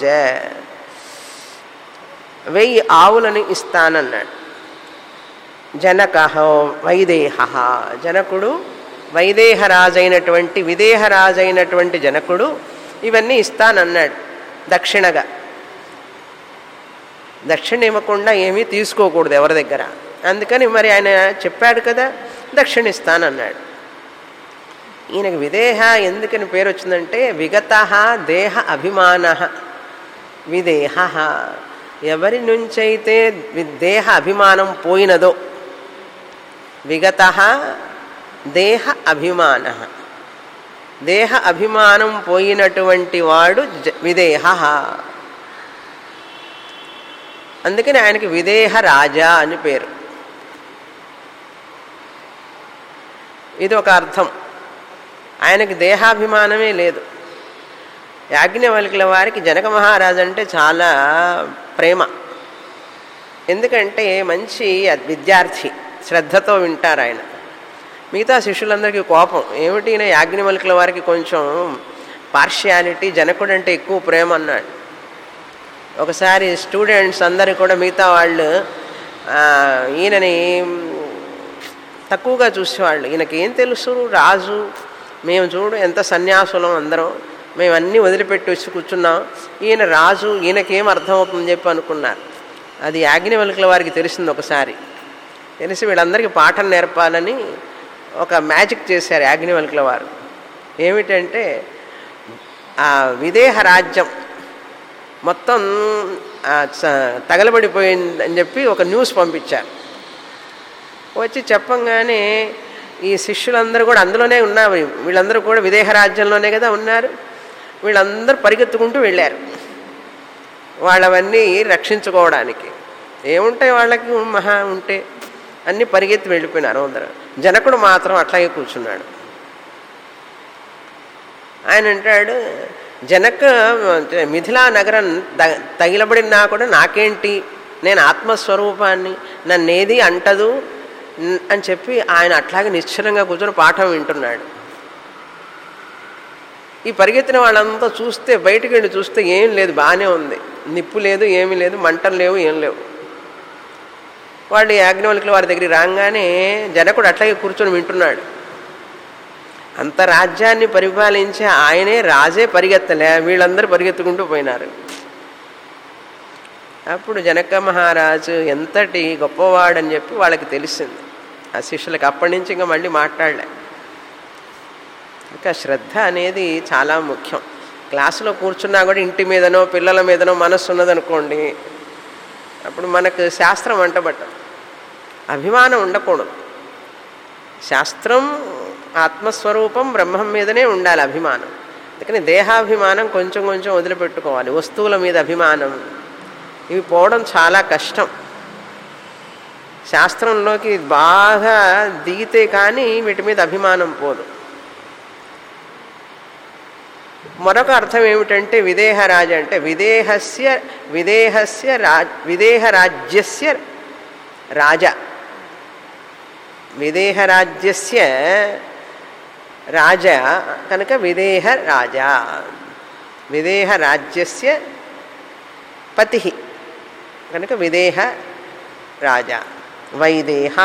S1: వెయ్యి ఆవులని ఇస్తానన్నాడు జనక వైదేహ జనకుడు వైదేహరాజైనటువంటి విదేహరాజైనటువంటి జనకుడు ఇవన్నీ ఇస్తానన్నాడు దక్షిణగా దక్షిణ ఇవ్వకుండా ఏమీ తీసుకోకూడదు ఎవరి దగ్గర అందుకని మరి ఆయన చెప్పాడు కదా దక్షిణ ఇస్తానన్నాడు ఈయనకు విదేహ ఎందుకని పేరు వచ్చిందంటే విగత దేహ అభిమాన విదేహ ఎవరి నుంచైతే వి- దేహ అభిమానం పోయినదో విగత దేహ అభిమాన దేహ అభిమానం పోయినటువంటి వాడు జ- విదేహ అందుకని ఆయనకి విదేహ రాజా అని పేరు ఇది ఒక అర్థం ఆయనకి దేహాభిమానమే లేదు యాజ్ఞవల్కుల వారికి జనక మహారాజు అంటే చాలా ప్రేమ ఎందుకంటే మంచి విద్యార్థి శ్రద్ధతో వింటారు ఆయన మిగతా శిష్యులందరికీ కోపం ఏమిటి ఈయన యాజ్ఞవల్కుల వారికి కొంచెం పార్షియాలిటీ జనకుడు అంటే ఎక్కువ ప్రేమ అన్నాడు ఒకసారి స్టూడెంట్స్ అందరూ కూడా మిగతా వాళ్ళు ఆ, ఈయనని తక్కువగా చూసేవాళ్ళు ఈయనకి ఏం తెలుసు రాజు మేము చూడు ఎంత సన్యాసులం అందరం మేము అన్నీ వదిలిపెట్టి వచ్చి కూర్చున్నాం ఈయన రాజు ఈయనకేం అర్థమవుతుందని చెప్పి అనుకున్నారు అది యాజ్ఞవల్కుల వారికి తెలిసింది ఒకసారి తెలిసి వీళ్ళందరికీ పాఠం నేర్పాలని ఒక మ్యాజిక్ చేశారు యాజ్ఞవల్కుల వారు ఏమిటంటే ఆ విదేహ రాజ్యం మొత్తం ఆ, స- తగలబడిపోయిందని చెప్పి ఒక న్యూస్ పంపించారు వచ్చి చెప్పంగానే ఈ శిష్యులందరూ కూడా అందులోనే ఉన్నారు వీళ్ళందరూ కూడా విదేహ రాజ్యంలోనే కదా ఉన్నారు వీళ్ళందరూ పరిగెత్తుకుంటూ వెళ్ళారు వాళ్ళవన్నీ రక్షించుకోవడానికి ఏముంటాయి వాళ్ళకి మహా ఉంటే అన్నీ పరిగెత్తి వెళ్ళిపోయినారు అందరూ జనకుడు మాత్రం అట్లాగే కూర్చున్నాడు ఆయన అంటాడు జనక మిథిలా నగరం ద- తగిలబడినా కూడా నాకేంటి నేను ఆత్మస్వరూపాన్ని నన్నేది అంటదు న్- అని చెప్పి ఆయన అట్లాగే నిశ్చలంగా కూర్చొని పాఠం వింటున్నాడు ఈ పరిగెత్తిన వాళ్ళంతా చూస్తే బయటికి వెళ్ళి చూస్తే ఏం లేదు బాగానే ఉంది నిప్పు లేదు ఏమీ లేదు మంటలు లేవు ఏం లేవు వాళ్ళు యాజ్ఞవల్కుల వారి దగ్గరికి రాగానే జనకుడు అట్లాగే కూర్చొని వింటున్నాడు అంత రాజ్యాన్ని పరిపాలించే ఆయనే రాజే పరిగెత్తలే వీళ్ళందరూ పరిగెత్తుకుంటూ పోయినారు అప్పుడు జనక మహారాజు ఎంతటి గొప్పవాడని చెప్పి వాళ్ళకి తెలిసింది ఆ శిష్యులకు అప్పటి నుంచి ఇంకా మళ్ళీ మాట్లాడలే ఇంకా శ్రద్ధ అనేది చాలా ముఖ్యం క్లాసులో కూర్చున్నా కూడా ఇంటి మీదనో పిల్లల మీదనో మనస్సు ఉన్నదనుకోండి అప్పుడు మనకు శాస్త్రం వంటబట్టం అభిమానం ఉండకూడదు శాస్త్రం ఆత్మస్వరూపం బ్రహ్మం మీదనే ఉండాలి అభిమానం అందుకని దేహాభిమానం కొంచెం కొంచెం వదిలిపెట్టుకోవాలి వస్తువుల మీద అభిమానం ఇవి పోవడం చాలా కష్టం శాస్త్రంలోకి బాగా దిగితే కానీ వీటి మీద అభిమానం పోదు మరొక అర్థం ఏమిటంటే విదేహరాజ అంటే విదేహస్య విదేహస్య రా విదేహరాజ్యస్య రాజా విదేహరాజ్యస్య రాజా కనుక విదేహ రాజా విదేహ రాజ్యస్య పతి కనుక విదేహ రాజా వైదేహ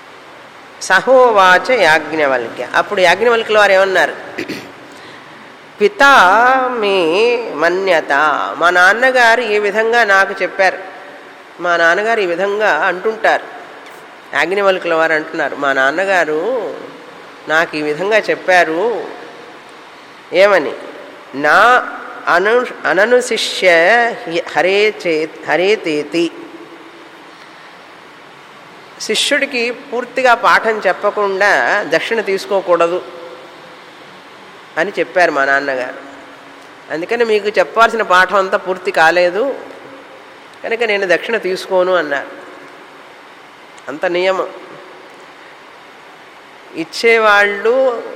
S1: సహోవాచ యాజ్ఞవల్క్య అప్పుడు యాజ్ఞవల్క్యుల వారు ఏమన్నారు పిత మే మన్యత మా నాన్నగారు ఈ విధంగా నాకు చెప్పారు మా నాన్నగారు ఈ విధంగా అంటుంటారు యాజ్ఞవల్కుల వారు అంటున్నారు మా నాన్నగారు నాకు ఈ విధంగా చెప్పారు ఏమని నా అను అననుశిష్య హరే చే హరే తేతి శిష్యుడికి పూర్తిగా పాఠం చెప్పకుండా దక్షిణ తీసుకోకూడదు అని చెప్పారు మా నాన్నగారు అందుకని మీకు చెప్పాల్సిన పాఠం అంతా పూర్తి కాలేదు కనుక నేను దక్షిణ తీసుకోను అన్నారు అంత నియమం ఇచ్చేవాళ్ళు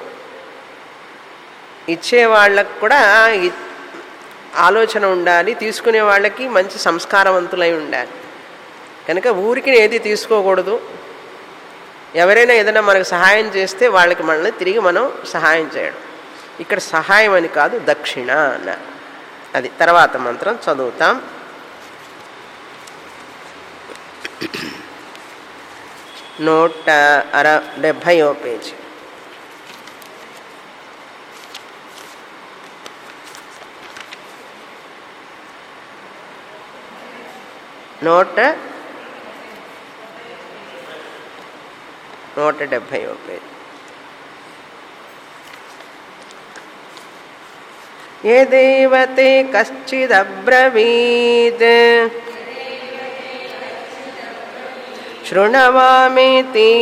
S1: ఇచ్చేవాళ్ళకు కూడా ఇ- ఆలోచన ఉండాలి తీసుకునే వాళ్ళకి మంచి సంస్కారవంతులై ఉండాలి కనుక ఊరికి ఏది తీసుకోకూడదు ఎవరైనా ఏదైనా మనకు సహాయం చేస్తే వాళ్ళకి మనల్ని తిరిగి మనం సహాయం చేయడం ఇక్కడ సహాయం అని కాదు దక్షిణ అన్నారు అది తర్వాత మంత్రం చదువుతాం నూట అర డెబ్భైవ పేజీ నూట నూట డెబ్భైవ పేజీ యదేవ తే కశ్చిదబ్రవీత్ శృణవామేతి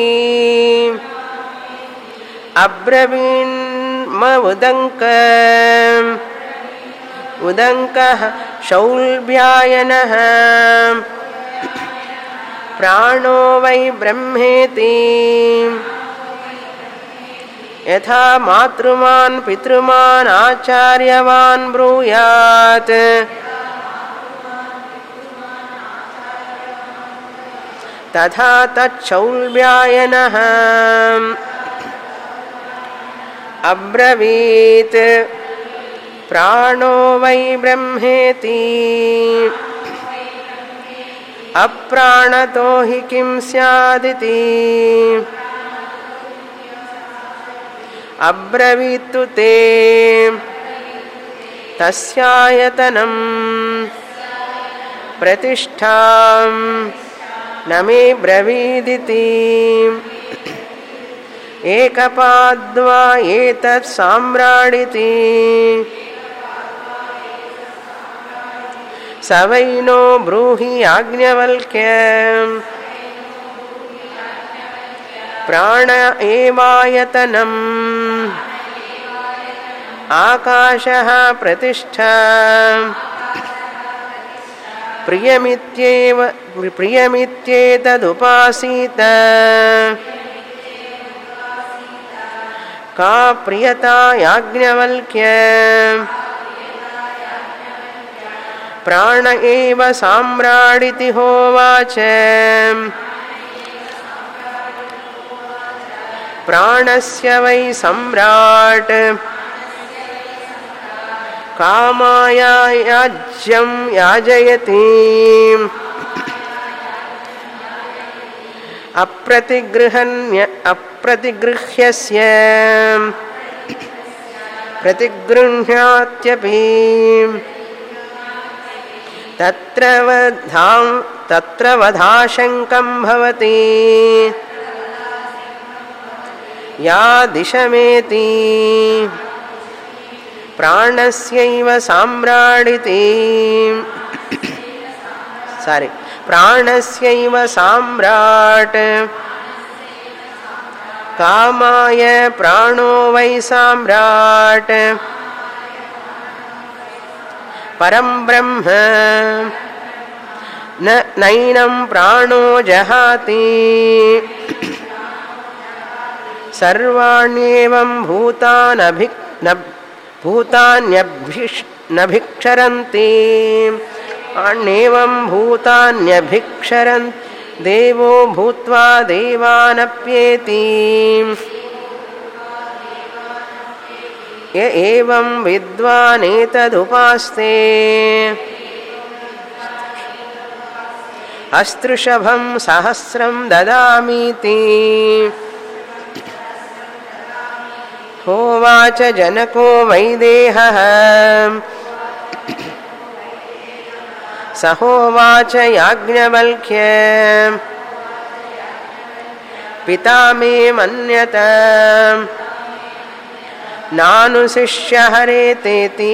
S1: అబ్రవీన్మ ఉదంక ఉదంక శౌల్భ్యాయన ప్రాణో వై బ్రహ్మేతి యథా మాతృమాన్ పితృమాన్ ఆచార్యవాన్ బ్రూయాత్ తథా తచ్చౌల్భ్యాయన అబ్రవీత్ ప్రాణో వై బ్రహ్మేతి అప్రాణతో హి కిం స్యాదితి అబ్రవీత్తు తే తస్యాయతనం ప్రతిష్టాం నమే బ్రవీదితి ఏకపాద్వా ఏతత్ సామ్రాడితి సవైనో బ్రూహి ఆజ్ఞవల్క్యం ప్రాణ ఏవాయతనం ఆకాశ ప్రతిష్ట ప్రియమిత్యేవ ప్రియమిత్యేతదుపాసీత కా ప్రియతా యాజ్ఞవల్క్య ప్రాణ ఏవ సామ్రాడితి హోవాచ ప్రాణస్య వై సమ్రాట్ కామాయ యాజ్యం యాజయతి అప్రతిగృహన్య అప్రతిగృహ్యస్య ప్రతిగృహ్యాత్యపి తత్ర వధాం తత్ర వధాశంకం భవతి యా దిశమేతి ప్రాణస్యైవ సామ్రాడితి సారీ ప్రాణస్యైవ సామ్రాట్ కామాయ ప్రాణో వై సామ్రాట్ పరం బ్రహ్మ న నైనం ప్రాణో జహాతి సర్వాణ్యేవం భూతానభి భూతాన్యభిష్ నభిక్షరంతి అణ్యేవం భూతాన్యభిక్షరన్ దేవో భూత్వా దేవానప్యేతి య ఏవం విద్వానేతదుపాస్తే అస్తృషభం సహస్రం దదామీతి హోవాచ జనకో వైదేహ సహోవాచ యాజ్ఞవల్క్య పితా మే మన్యత నాను శిష్య హరేతేతి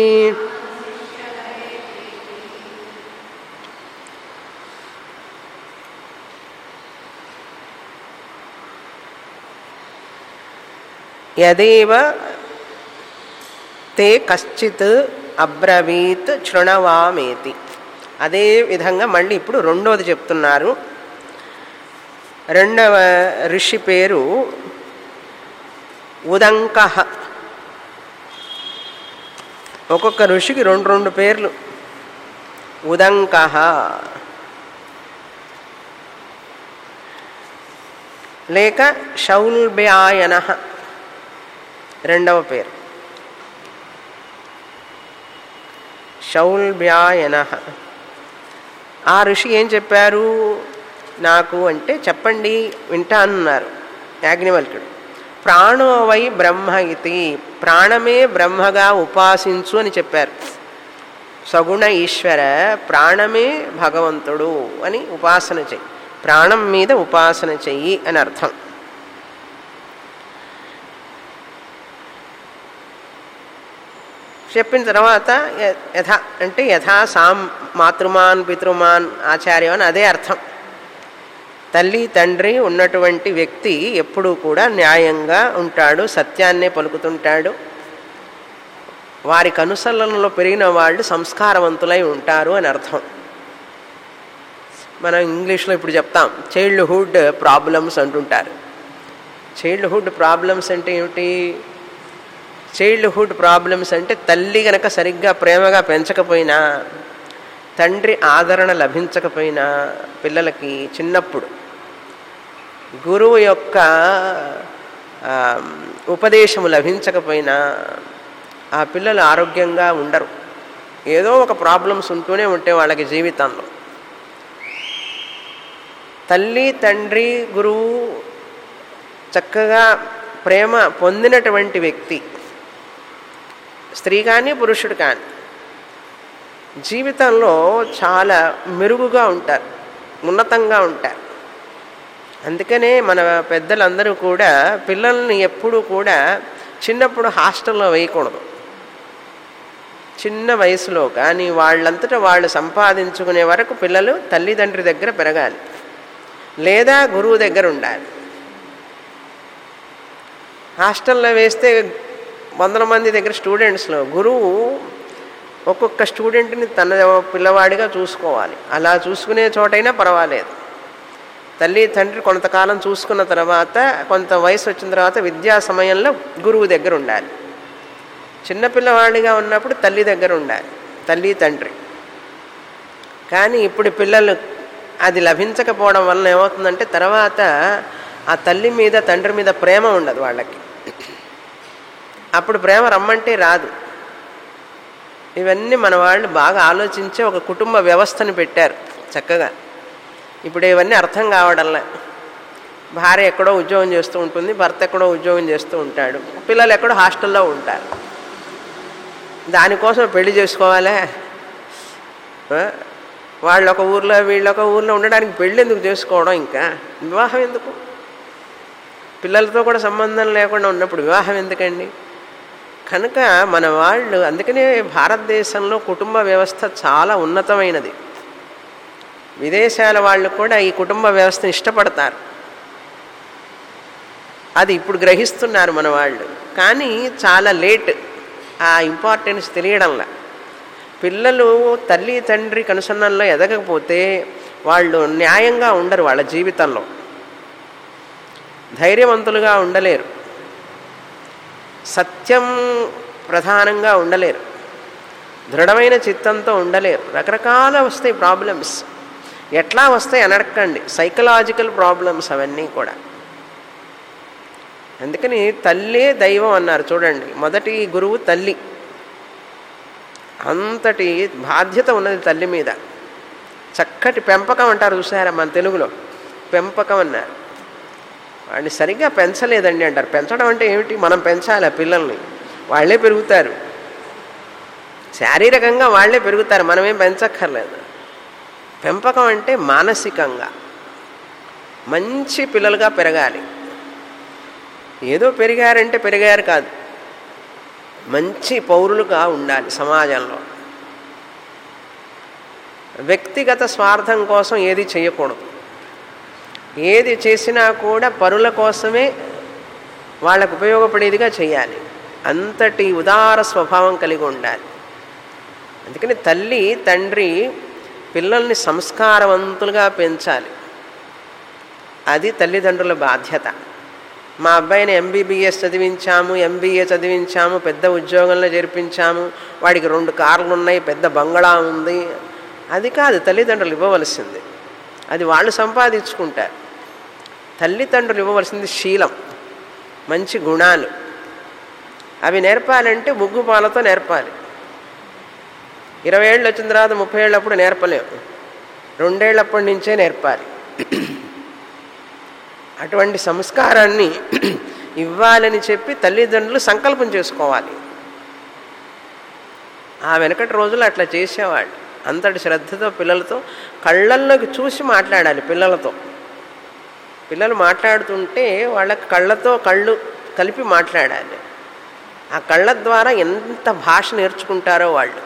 S1: యదేవ తే కశ్చిత్ అబ్రవీత్ శృణవామేతి అదే విధంగా మళ్ళీ ఇప్పుడు రెండోది చెప్తున్నారు రెండవ ఋషి పేరు ఉదంక ఒక్కొక్క ఋషికి రెండు రెండు పేర్లు ఉదంక లేక శౌల్బ్యాయన రెండవ పేరు శౌల్బ్యాయన ఆ ఋషి ఏం చెప్పారు నాకు అంటే చెప్పండి వింటానన్నారు యాజ్ఞవల్కుడు ప్రాణో వై బ్రహ్మ ఇది ప్రాణమే బ్రహ్మగా ఉపాసించు అని చెప్పారు సగుణ ఈశ్వర ప్రాణమే భగవంతుడు అని ఉపాసన చెయ్యి ప్రాణం మీద ఉపాసన చెయ్యి అని అర్థం చెప్పిన తర్వాత య- యథా అంటే యథా సాం మాతృమాన్ పితృమాన్ ఆచార్యం అని అదే అర్థం తల్లి తండ్రి ఉన్నటువంటి వ్యక్తి ఎప్పుడూ కూడా న్యాయంగా ఉంటాడు సత్యాన్నే పలుకుతుంటాడు వారి కనుసల్లనలో పెరిగిన వాళ్ళు సంస్కారవంతులై ఉంటారు అని అర్థం మనం ఇంగ్లీష్లో ఇప్పుడు చెప్తాం చైల్డ్హుడ్ ప్రాబ్లమ్స్ అంటుంటారు చైల్డ్హుడ్ ప్రాబ్లమ్స్ అంటే ఏమిటి చైల్డ్హుడ్ ప్రాబ్లమ్స్ అంటే తల్లి గనక సరిగ్గా ప్రేమగా పెంచకపోయినా తండ్రి ఆదరణ లభించకపోయినా పిల్లలకి చిన్నప్పుడు గురువు యొక్క ఆ, ఉపదేశము లభించకపోయినా ఆ పిల్లలు ఆరోగ్యంగా ఉండరు ఏదో ఒక ప్రాబ్లమ్స్ ఉంటూనే ఉంటే వాళ్ళకి జీవితంలో తల్లి తండ్రి గురువు చక్కగా ప్రేమ పొందినటువంటి వ్యక్తి స్త్రీ కానీ పురుషుడు కానీ జీవితంలో చాలా మెరుగుగా ఉంటారు ఉన్నతంగా ఉంటారు అందుకనే మన పెద్దలందరూ కూడా పిల్లల్ని ఎప్పుడూ కూడా చిన్నప్పుడు హాస్టల్లో వేయకూడదు చిన్న వయసులో కానీ వాళ్ళంతటా వాళ్ళు సంపాదించుకునే వరకు పిల్లలు తల్లిదండ్రి దగ్గర పెరగాలి లేదా గురువు దగ్గర ఉండాలి హాస్టల్లో వేస్తే వందల మంది దగ్గర స్టూడెంట్స్లో గురువు ఒక్కొక్క స్టూడెంట్ని తన పిల్లవాడిగా చూసుకోవాలి అలా చూసుకునే చోటైనా పర్వాలేదు తల్లి తండ్రి కొంతకాలం చూసుకున్న తర్వాత కొంత వయసు వచ్చిన తర్వాత విద్యా సమయంలో గురువు దగ్గర ఉండాలి చిన్నపిల్లవాడిగా ఉన్నప్పుడు తల్లి దగ్గర ఉండాలి తల్లి తండ్రి కానీ ఇప్పుడు పిల్లలు అది లభించకపోవడం వలన ఏమవుతుందంటే తర్వాత ఆ తల్లి మీద తండ్రి మీద ప్రేమ ఉండదు వాళ్ళకి అప్పుడు ప్రేమ రమ్మంటే రాదు ఇవన్నీ మన వాళ్ళు బాగా ఆలోచించే ఒక కుటుంబ వ్యవస్థను పెట్టారు చక్కగా ఇప్పుడు ఇవన్నీ అర్థం కావడంలే భార్య ఎక్కడో ఉద్యోగం చేస్తూ ఉంటుంది భర్త ఎక్కడో ఉద్యోగం చేస్తూ ఉంటాడు పిల్లలు ఎక్కడో హాస్టల్లో ఉంటారు దానికోసం పెళ్లి చేసుకోవాలే ఆ? వాళ్ళు ఒక ఊర్లో వీళ్ళు ఒక ఊర్లో ఉండడానికి పెళ్ళి ఎందుకు చేసుకోవడం ఇంకా వివాహం ఎందుకు పిల్లలతో కూడా సంబంధం లేకుండా ఉన్నప్పుడు వివాహం ఎందుకండి కనుక మన వాళ్ళు అందుకనే భారతదేశంలో కుటుంబ వ్యవస్థ చాలా ఉన్నతమైనది విదేశాల వాళ్ళు కూడా ఈ కుటుంబ వ్యవస్థను ఇష్టపడతారు అది ఇప్పుడు గ్రహిస్తున్నారు మన వాళ్ళు కానీ చాలా లేట్ ఆ ఇంపార్టెన్స్ తెలియడంలా పిల్లలు తల్లి తండ్రి కనుసన్నల్లో ఎదగకపోతే వాళ్ళు న్యాయంగా ఉండరు వాళ్ళ జీవితంలో ధైర్యవంతులుగా ఉండలేరు సత్యం ప్రధానంగా ఉండలేరు దృఢమైన చిత్తంతో ఉండలేరు రకరకాల వస్తాయి ప్రాబ్లమ్స్ ఎట్లా వస్తాయి అనడకండి సైకలాజికల్ ప్రాబ్లమ్స్ అవన్నీ కూడా అందుకని తల్లే దైవం అన్నారు చూడండి మొదటి గురువు తల్లి అంతటి బాధ్యత ఉన్నది తల్లి మీద చక్కటి పెంపకం అంటారు చూసారా మన తెలుగులో పెంపకం అన్నారు వాడిని సరిగ్గా పెంచలేదండి అంటారు పెంచడం అంటే ఏమిటి మనం పెంచాలి ఆ పిల్లల్ని వాళ్ళే పెరుగుతారు శారీరకంగా వాళ్ళే పెరుగుతారు మనమేం పెంచక్కర్లేదు పెంపకం అంటే మానసికంగా మంచి పిల్లలుగా పెరగాలి ఏదో పెరిగారంటే పెరిగారు కాదు మంచి పౌరులుగా ఉండాలి సమాజంలో వ్యక్తిగత స్వార్థం కోసం ఏది చేయకూడదు ఏది చేసినా కూడా పరుల కోసమే వాళ్ళకు ఉపయోగపడేదిగా చేయాలి అంతటి ఉదార స్వభావం కలిగి ఉండాలి అందుకని తల్లి తండ్రి పిల్లల్ని సంస్కారవంతులుగా పెంచాలి అది తల్లిదండ్రుల బాధ్యత మా అబ్బాయిని ఎంబీబీఎస్ చదివించాము ఎంబీఏ చదివించాము పెద్ద ఉద్యోగంలో చేర్పించాము వాడికి రెండు కార్లు ఉన్నాయి పెద్ద బంగళా ఉంది అది కాదు తల్లిదండ్రులు ఇవ్వవలసింది అది వాళ్ళు సంపాదించుకుంటారు తల్లిదండ్రులు ఇవ్వవలసింది శీలం మంచి గుణాలు అవి నేర్పాలంటే ముగ్గు పాలతో నేర్పాలి ఇరవై ఏళ్ళు వచ్చిన తర్వాత ముప్పై ఏళ్ళప్పుడు నేర్పలేము రెండేళ్లప్పటి నుంచే నేర్పాలి అటువంటి సంస్కారాన్ని ఇవ్వాలని చెప్పి తల్లిదండ్రులు సంకల్పం చేసుకోవాలి ఆ వెనకటి రోజులు అట్లా చేసేవాళ్ళు అంతటి శ్రద్ధతో పిల్లలతో కళ్ళల్లోకి చూసి మాట్లాడాలి పిల్లలతో పిల్లలు మాట్లాడుతుంటే వాళ్ళకి కళ్ళతో కళ్ళు కలిపి మాట్లాడాలి ఆ కళ్ళ ద్వారా ఎంత భాష నేర్చుకుంటారో వాళ్ళు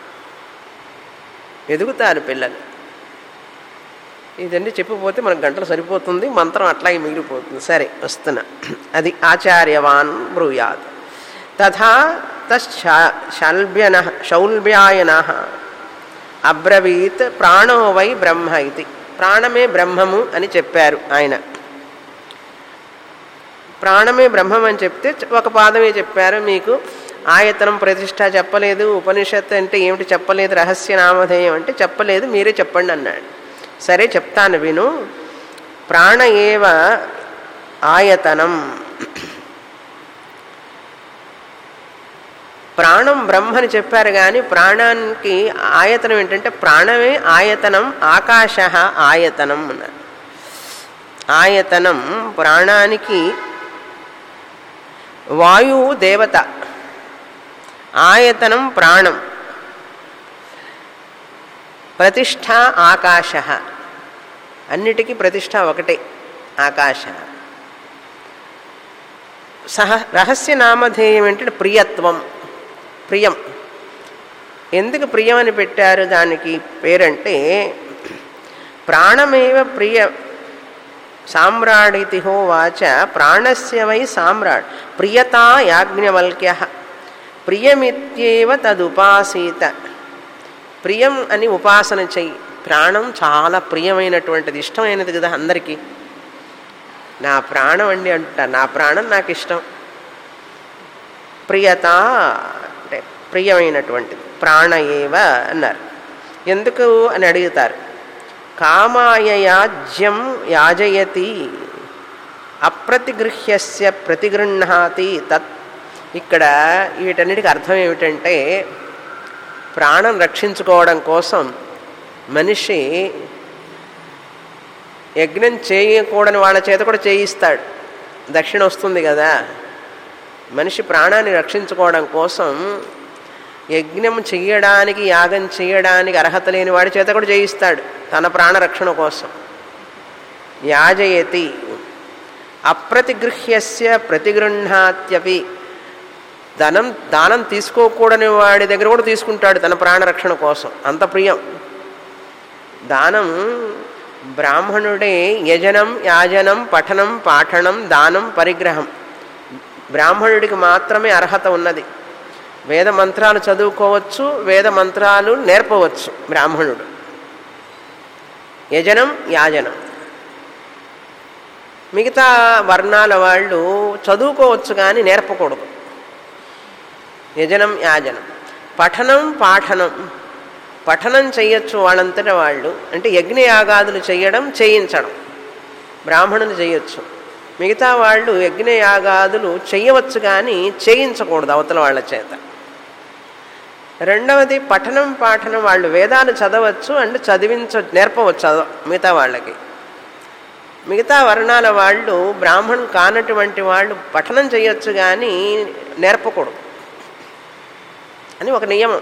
S1: ఎదుగుతారు పిల్లలు ఇదండి చెప్పిపోతే మనకు గంటలు సరిపోతుంది మంత్రం అట్లాగే మిగిలిపోతుంది సరే వస్తున్నా అది ఆచార్యవాన్ బ్రూయాత్ తథా తల్బ్యన శౌల్బ్యాయన అబ్రవీత్ ప్రాణో వై బ్రహ్మ ఇది ప్రాణమే బ్రహ్మము అని చెప్పారు ఆయన ప్రాణమే బ్రహ్మం అని చెప్తే ఒక పాదమే చెప్పారు మీకు ఆయతనం ప్రతిష్ట చెప్పలేదు ఉపనిషత్తు అంటే ఏమిటి చెప్పలేదు రహస్య నామధేయం అంటే చెప్పలేదు మీరే చెప్పండి అన్నాడు సరే చెప్తాను విను ప్రాణ ఏవ ఆయతనం ప్రాణం బ్రహ్మని చెప్పారు కానీ ప్రాణానికి ఆయతనం ఏంటంటే ప్రాణమే ఆయతనం ఆకాశ ఆయతనం అన్నారు ఆయతనం ప్రాణానికి వాయువు దేవత ఆయతనం ప్రాణం ప్రతిష్ట ఆకాశ అన్నిటికీ ప్రతిష్ట ఒకటే ఆకాశ సహ రహస్య నామధేయం ఏంటంటే ప్రియత్వం ప్రియం ఎందుకు ప్రియం అని పెట్టారు దానికి పేరంటే ప్రాణమేవ ప్రియ సామ్రాడితి హోవాచ ప్రాణస్య వై సామ్రాట్ ప్రియతా యాజ్ఞవల్క్య ప్రియమిత్యేవ తదుపాసీత ప్రియం అని ఉపాసన చెయ్యి ప్రాణం చాలా ప్రియమైనటువంటిది ఇష్టమైనది కదా అందరికీ నా ప్రాణం అండి అంట నా ప్రాణం నాకు ఇష్టం ప్రియత అంటే ప్రియమైనటువంటిది ప్రాణ ఏవ అన్నారు ఎందుకు అని అడుగుతారు కామాయ యాజ్యం యాజయతి అప్రతిగృహ్యస్య ప్రతిగృహాతి తత్ ఇక్కడ వీటన్నిటికి అర్థం ఏమిటంటే ప్రాణం రక్షించుకోవడం కోసం మనిషి యజ్ఞం చేయకూడని వాళ్ళ చేత కూడా చేయిస్తాడు దక్షిణ వస్తుంది కదా మనిషి ప్రాణాన్ని రక్షించుకోవడం కోసం యజ్ఞం చెయ్యడానికి యాగం చేయడానికి అర్హత లేని వాడి చేత కూడా చేయిస్తాడు తన ప్రాణరక్షణ కోసం యాజయతి అప్రతిగృహ్యస్య ప్రతిగృహాత్యపి ధనం దానం తీసుకోకూడని వాడి దగ్గర కూడా తీసుకుంటాడు తన ప్రాణరక్షణ కోసం అంత ప్రియం దానం బ్రాహ్మణుడే యజనం యాజనం పఠనం పాఠనం దానం పరిగ్రహం బ్రాహ్మణుడికి మాత్రమే అర్హత ఉన్నది వేద మంత్రాలు చదువుకోవచ్చు వేద మంత్రాలు నేర్పవచ్చు బ్రాహ్మణుడు యజనం యాజనం మిగతా వర్ణాల వాళ్ళు చదువుకోవచ్చు కానీ నేర్పకూడదు యజనం యాజనం పఠనం పాఠనం పఠనం చేయొచ్చు వాళ్ళంతటా వాళ్ళు అంటే యజ్ఞయాగాదులు చేయడం చేయించడం బ్రాహ్మణులు చేయొచ్చు మిగతా వాళ్ళు యజ్ఞయాగాదులు చేయవచ్చు కానీ చేయించకూడదు అవతల వాళ్ళ చేత రెండవది పఠనం పాఠనం వాళ్ళు వేదాలు చదవచ్చు అంటే చదివించ నేర్పవచ్చు చదవ మిగతా వాళ్ళకి మిగతా వర్ణాల వాళ్ళు బ్రాహ్మణం కానటువంటి వాళ్ళు పఠనం చేయొచ్చు కానీ నేర్పకూడదు అని ఒక నియమం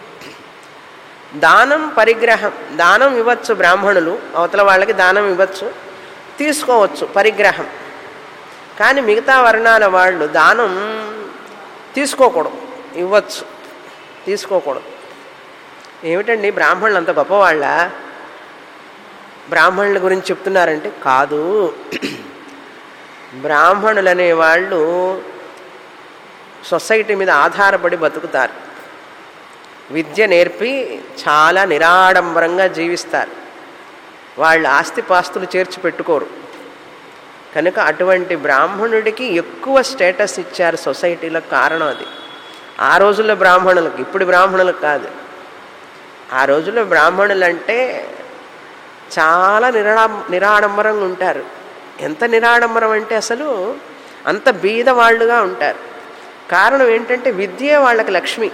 S1: దానం పరిగ్రహం దానం ఇవ్వచ్చు బ్రాహ్మణులు అవతల వాళ్ళకి దానం ఇవ్వచ్చు తీసుకోవచ్చు పరిగ్రహం కానీ మిగతా వర్ణాల వాళ్ళు దానం తీసుకోకూడదు ఇవ్వచ్చు తీసుకోకూడదు ఏమిటండి బ్రాహ్మణులు అంత గొప్పవాళ్ళ బ్రాహ్మణుల గురించి చెప్తున్నారంటే కాదు బ్రాహ్మణులు అనేవాళ్ళు సొసైటీ మీద ఆధారపడి బతుకుతారు విద్య నేర్పి చాలా నిరాడంబరంగా జీవిస్తారు వాళ్ళు ఆస్తిపాస్తులు చేర్చి పెట్టుకోరు కనుక అటువంటి బ్రాహ్మణుడికి ఎక్కువ స్టేటస్ ఇచ్చారు సొసైటీలో కారణం అది ఆ రోజుల్లో బ్రాహ్మణులకు ఇప్పుడు బ్రాహ్మణులకు కాదు ఆ రోజుల్లో బ్రాహ్మణులు అంటే చాలా నిరా నిరాడంబరంగా ఉంటారు ఎంత నిరాడంబరం అంటే అసలు అంత బీద వాళ్ళుగా ఉంటారు కారణం ఏంటంటే విద్యే వాళ్ళకి లక్ష్మి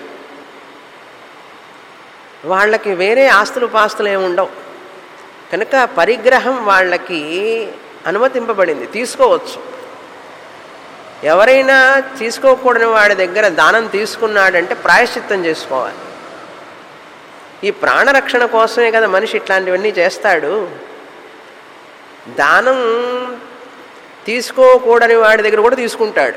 S1: వాళ్ళకి వేరే ఆస్తులు పాస్తులు ఏమి ఉండవు కనుక పరిగ్రహం వాళ్ళకి అనుమతింపబడింది తీసుకోవచ్చు ఎవరైనా తీసుకోకూడని వాడి దగ్గర దానం తీసుకున్నాడంటే ప్రాయశ్చిత్తం చేసుకోవాలి ఈ ప్రాణరక్షణ కోసమే కదా మనిషి ఇట్లాంటివన్నీ చేస్తాడు దానం తీసుకోకూడని వాడి దగ్గర కూడా తీసుకుంటాడు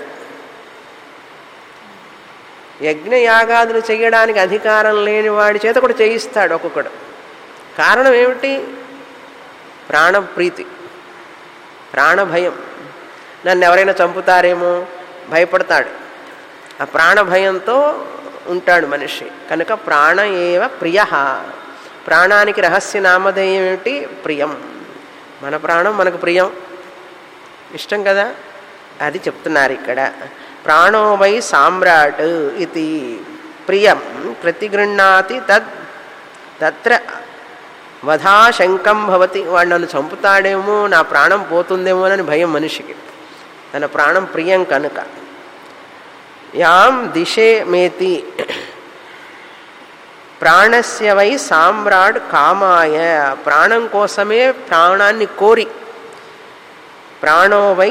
S1: యజ్ఞయాగాదులు చేయడానికి అధికారం లేని వాడి చేత కూడా చేయిస్తాడు ఒక్కొక్కడు కారణం ఏమిటి ప్రాణప్రీతి ప్రాణభయం నన్ను ఎవరైనా చంపుతారేమో భయపడతాడు ఆ ప్రాణభయంతో ఉంటాడు మనిషి కనుక ప్రాణ ఏవ ప్రియ ప్రాణానికి రహస్య నామధేయం ఏమిటి ప్రియం మన ప్రాణం మనకు ప్రియం ఇష్టం కదా అది చెప్తున్నారు ఇక్కడ ప్రాణో వై సామ్రాట్ ఇది ప్రియం ప్రతిగృహ్ణాతి తద్ తత్ర వధాశంకం భవతి వాడు నన్ను చంపుతాడేమో నా ప్రాణం పోతుందేమో అని భయం మనిషికి తన ప్రాణం ప్రియం కనుక యాం దిశే మేతి ప్రాణస్య వై సామ్రాట్ కామాయ ప్రాణం కోసమే ప్రాణాన్ని కోరి ప్రాణో వై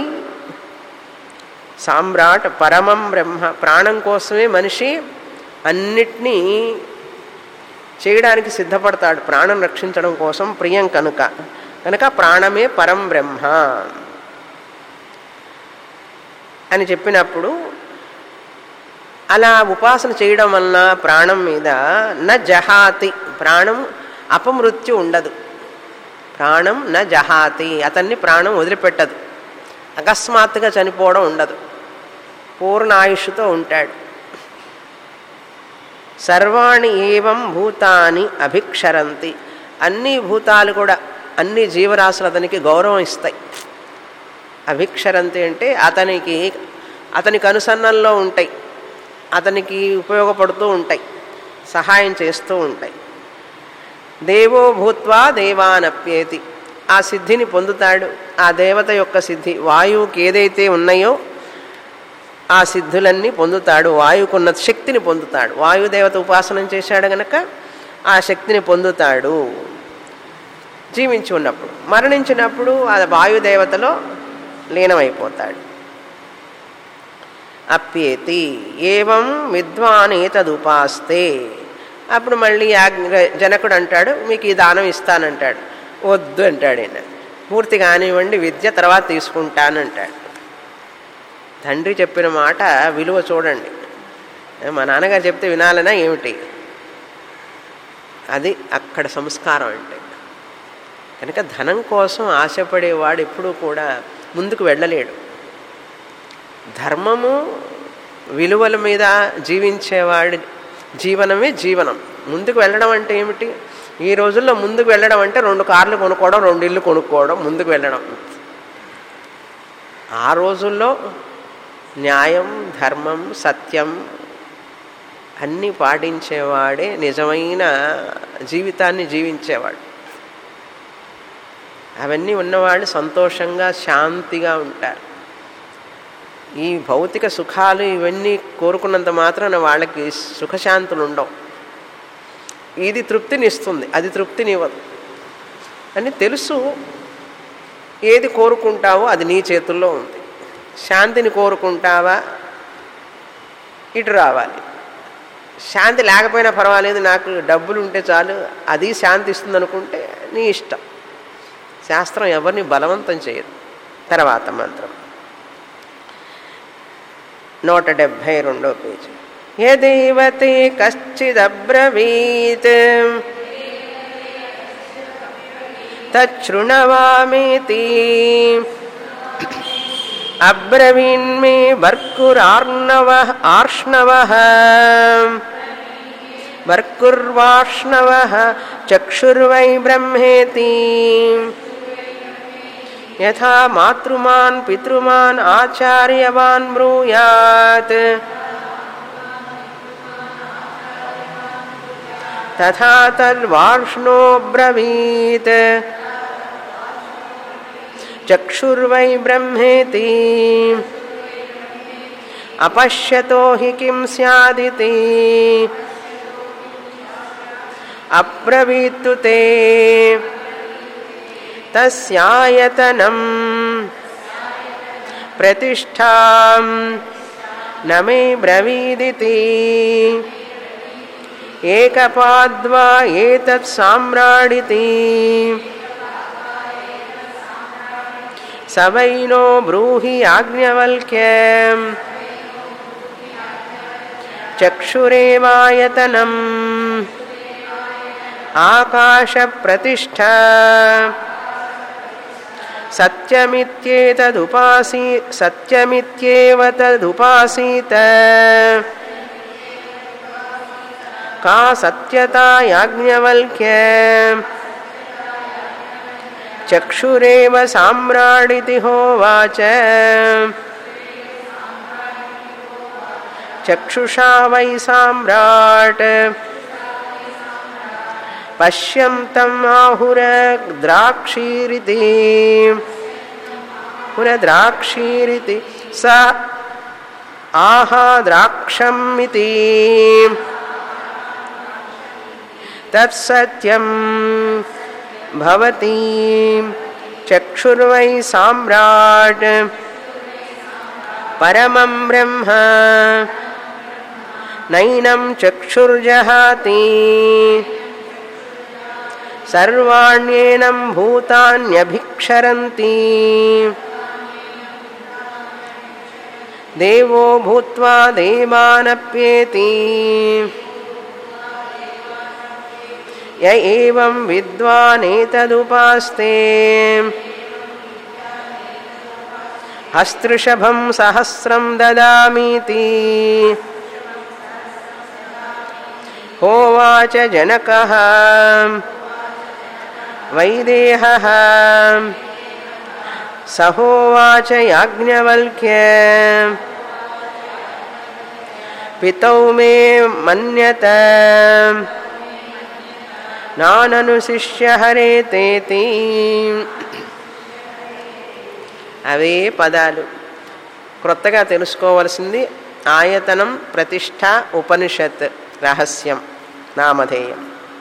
S1: సామ్రాట్ పరమం బ్రహ్మ ప్రాణం కోసమే మనిషి అన్నిటినీ చేయడానికి సిద్ధపడతాడు ప్రాణం రక్షించడం కోసం ప్రియం కనుక కనుక ప్రాణమే పరం బ్రహ్మ అని చెప్పినప్పుడు అలా ఉపాసన చేయడం వలన ప్రాణం మీద న జహాతి ప్రాణం అపమృత్యు ఉండదు ప్రాణం న జహాతి అతన్ని ప్రాణం వదిలిపెట్టదు అకస్మాత్తుగా చనిపోవడం ఉండదు పూర్ణ ఆయుష్తో ఉంటాడు సర్వాణి ఏవం భూతాని అభిక్షరంతి అన్ని భూతాలు కూడా అన్ని జీవరాశులు అతనికి గౌరవం ఇస్తాయి అభిక్షరంతి అంటే అతనికి అతనికి అనుసరణలో ఉంటాయి అతనికి ఉపయోగపడుతూ ఉంటాయి సహాయం చేస్తూ ఉంటాయి దేవో భూత్వా దేవానప్యేతి ఆ సిద్ధిని పొందుతాడు ఆ దేవత యొక్క సిద్ధి వాయువుకి ఏదైతే ఉన్నాయో ఆ సిద్ధులన్నీ పొందుతాడు వాయువుకున్న శక్తిని పొందుతాడు వాయుదేవత ఉపాసనం చేశాడు గనక ఆ శక్తిని పొందుతాడు జీవించి ఉన్నప్పుడు మరణించినప్పుడు ఆ వాయుదేవతలో లీనమైపోతాడు అప్యేతి ఏవం విద్వాన్ ఏతదుపాస్తే అప్పుడు మళ్ళీ జనకుడు అంటాడు మీకు ఈ దానం ఇస్తానంటాడు వద్దు అంటాడు ఆయన పూర్తి కానివ్వండి విద్య తర్వాత తీసుకుంటానంటాడు తండ్రి చెప్పిన మాట విలువ చూడండి మా నాన్నగారు చెప్తే వినాలనా ఏమిటి అది అక్కడ సంస్కారం అంటే కనుక ధనం కోసం ఆశపడేవాడు ఎప్పుడూ కూడా ముందుకు వెళ్ళలేడు ధర్మము విలువల మీద జీవించేవాడి జీవనమే జీవనం ముందుకు వెళ్ళడం అంటే ఏమిటి ఈ రోజుల్లో ముందుకు వెళ్ళడం అంటే రెండు కార్లు కొనుక్కోవడం రెండు ఇల్లు కొనుక్కోవడం ముందుకు వెళ్ళడం ఆ రోజుల్లో న్యాయం ధర్మం సత్యం అన్నీ పాటించేవాడే నిజమైన జీవితాన్ని జీవించేవాడు అవన్నీ ఉన్నవాళ్ళు సంతోషంగా శాంతిగా ఉంటారు ఈ భౌతిక సుఖాలు ఇవన్నీ కోరుకున్నంత మాత్రాన వాళ్ళకి సుఖశాంతులు ఉండవు ఇది తృప్తిని ఇస్తుంది అది తృప్తిని ఇవ్వదు అని తెలుసు ఏది కోరుకుంటావో అది నీ చేతుల్లో ఉంది శాంతిని కోరుకుంటావా ఇటు రావాలి శాంతి లేకపోయినా పర్వాలేదు నాకు డబ్బులు ఉంటే చాలు అది శాంతి ఇస్తుంది అనుకుంటే నీ ఇష్టం శాస్త్రం ఎవరిని బలవంతం చేయదు తర్వాత మంత్రం నూట డెబ్భై రెండో పేజీ యదైవతే కశ్చిదబ్రవీత్ తృణవామేతి అబ్రవీన్మే వర్కురార్ణవ ఆర్ష్ణవ వర్కుర్వాష్ణవ చక్షుర్వై బ్రహ్మేతి యథా మాతృమాన్ పితృమాన్ ఆచార్యవాన్ బ్రూయాత్ తథా తద్వార్ష్ణో బ్రవీత్ చక్షుర్వై బ్రహ్మేతి అపశ్యతో హి కిం స్యాదితి అబ్రవీత్తు తే తస్యాయతనం ప్రతిష్టాం నమే బ్రవీదితి ఏకపాద్వా ఏతత్ సామ్రాడితి సవైనో బ్రూహి ఆజ్ఞవల్క్యం చక్షురేవాయతనం ఆకాశ ప్రతిష్ట సత్యమిత్యేతదుపాసీ సత్యమిత్యేవ తదుపాసీత కా సత్యతా యాజ్ఞవల్క్య చక్షురేవ సామ్రాడితి హోవాచ చక్షుషా వై సామ్రాట్ పశ్యం తం ఆహుర ద్రాక్షీరితి పునద్రాక్షీరితి స ఆహా ద్రాక్షమితి తత్సత్యం భవతి చక్షుర్వై సామ్రాట్ పరమం బ్రహ్మ నైనం చక్షుర్జహాతి సర్వాణ్యేనం భూతాన్యభిక్షరంతి దేవో భూత్వా దేవానప్యేతి య ఏవం విద్వానేతదుపాస్తే హస్తృషభం సహస్రం దదామీతి హోవాచ జనక వైదేహ సహోవాచ యాజ్ఞవల్క్య పితౌ మే మన్యత నాననుశిష్య హరేతేతి అవే పదాలు క్రొత్తగా తెలుసుకోవలసింది ఆయతనం ప్రతిష్ట ఉపనిషత్ రహస్యం నామధేయం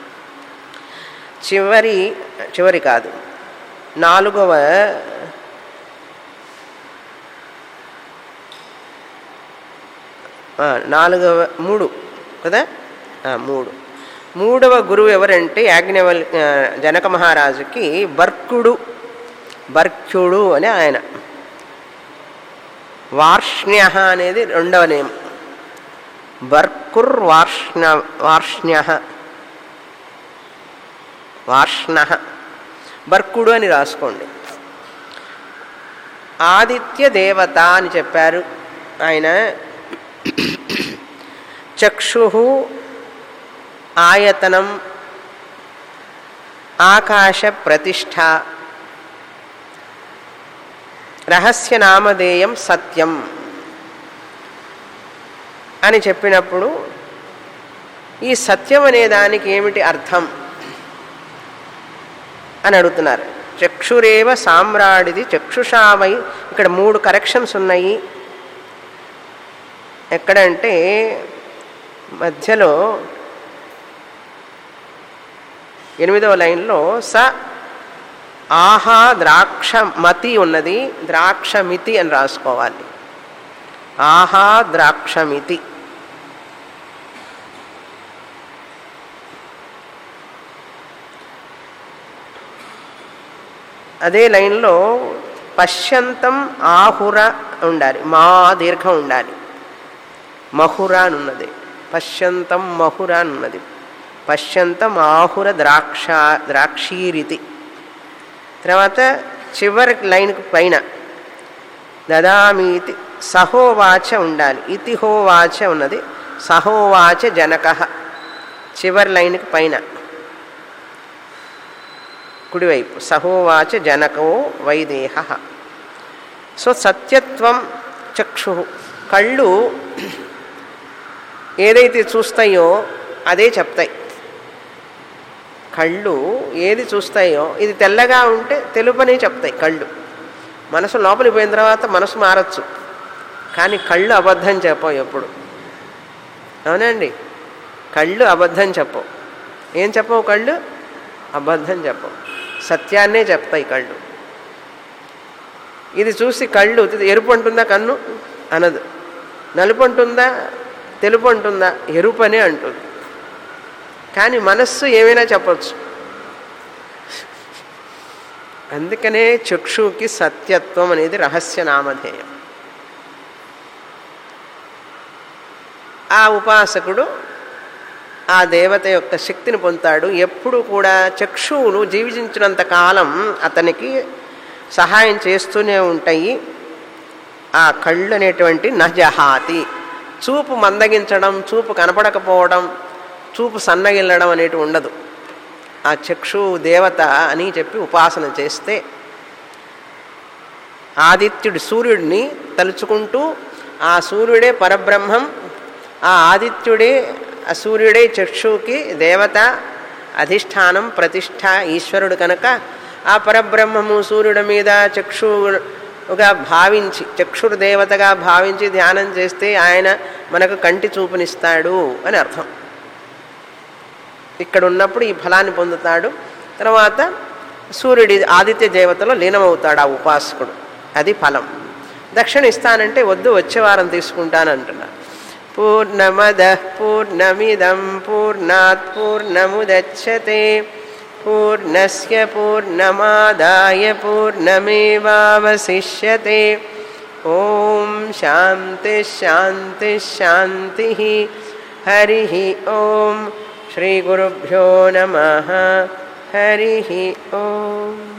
S1: చివరి చివరి కాదు నాలుగవ ఆ, నాలుగవ మూడు కదా ఆ, మూడు మూడవ గురువు ఎవరంటే యాజ్ఞవల్ ఆ, జనక మహారాజుకి బర్కుడు బర్క్యుడు అని ఆయన వార్ష్ణ్య అనేది రెండవ నేమ్ బర్కుర్ వార్ష్ణ వార్ష్ణ్య వార్ష్ణ బర్కుడు అని రాసుకోండి ఆదిత్య దేవత అని చెప్పారు ఆయన చక్షు ఆయతనం ఆకాశ ప్రతిష్ట రహస్య నామధేయం సత్యం అని చెప్పినప్పుడు ఈ సత్యం అనే దానికి ఏమిటి అర్థం అని అడుగుతున్నారు చక్షురేవ సామ్రాడిది చక్షుషావై ఇక్కడ మూడు కరెక్షన్స్ ఉన్నాయి ఎక్కడంటే మధ్యలో ఎనిమిదవ లైన్లో స ఆహా ద్రాక్షమతి ఉన్నది ద్రాక్షమితి అని రాసుకోవాలి ఆహా ద్రాక్షమితి అదే లైన్లో పశ్యంతం ఆహుర ఉండాలి మా దీర్ఘం ఉండాలి మహుర అని ఉన్నది పశ్యంతం మహుర అని ఉన్నది పశ్యంతం ఆహుర ద్రాక్ష ద్రాక్షీరితి తర్వాత చివరి లైన్కు పైన దదామీతి సహోవాచ ఉండాలి ఇతి హోవాచ ఉన్నది సహోవాచ జనక చివరి లైన్కి పైన కుడివైపు సహోవాచ జనకో వైదేహ సో సత్యత్వం చక్షు కళ్ళు ఏదైతే చూస్తాయో అదే చెప్తాయి కళ్ళు ఏది చూస్తాయో ఇది తెల్లగా ఉంటే తెలుపని చెప్తాయి కళ్ళు మనసు లోపలికి పోయిన తర్వాత మనసు మారచ్చు కానీ కళ్ళు అబద్ధం చెప్పవు ఎప్పుడు అవునండి కళ్ళు అబద్ధం చెప్పవు ఏం చెప్పవు కళ్ళు అబద్ధం చెప్పవు సత్యాన్నే చెప్తాయి కళ్ళు ఇది చూసి కళ్ళు ఎరుపు అంటుందా కన్ను అనదు నలుపు అంటుందా తెలుపు అంటుందా ఎరుపు అనే అంటుంది కానీ మనస్సు ఏమైనా చెప్పచ్చు అందుకనే చక్షుకి సత్యత్వం అనేది రహస్య నామధేయం ఆ ఉపాసకుడు ఆ దేవత యొక్క శక్తిని పొందుతాడు ఎప్పుడు కూడా చక్షువులు జీవించినంత కాలం అతనికి సహాయం చేస్తూనే ఉంటాయి ఆ కళ్ళు అనేటువంటి నజహాతి చూపు మందగించడం చూపు కనపడకపోవడం చూపు సన్నగిల్లడం అనేటి ఉండదు ఆ చక్షు దేవత అని చెప్పి ఉపాసన చేస్తే ఆదిత్యుడి సూర్యుడిని తలుచుకుంటూ ఆ సూర్యుడే పరబ్రహ్మం ఆ ఆదిత్యుడే ఆ సూర్యుడే చక్షుకి దేవత అధిష్టానం ప్రతిష్ట ఈశ్వరుడు కనుక ఆ పరబ్రహ్మము సూర్యుడి మీద చక్షుగా భావించి చక్షుడు దేవతగా భావించి ధ్యానం చేస్తే ఆయన మనకు కంటి చూపునిస్తాడు అని అర్థం ఇక్కడ ఉన్నప్పుడు ఈ ఫలాన్ని పొందుతాడు తర్వాత సూర్యుడి ఆదిత్య దేవతలో లీనమవుతాడు ఆ ఉపాసకుడు అది ఫలం దక్షిణ ఇస్తానంటే వద్దు వచ్చే వారం తీసుకుంటానంటున్నా పూర్ణమద పూర్ణమిదం పూర్ణాత్ పూర్ణముదచ్చతే పూర్ణస్య పూర్ణమాదాయ పూర్ణమేవావశిష్యతే ఓం శాంతి శాంతి శాంతి హరి ఓం శ్రీగురుభ్యో నమ హరి ఓం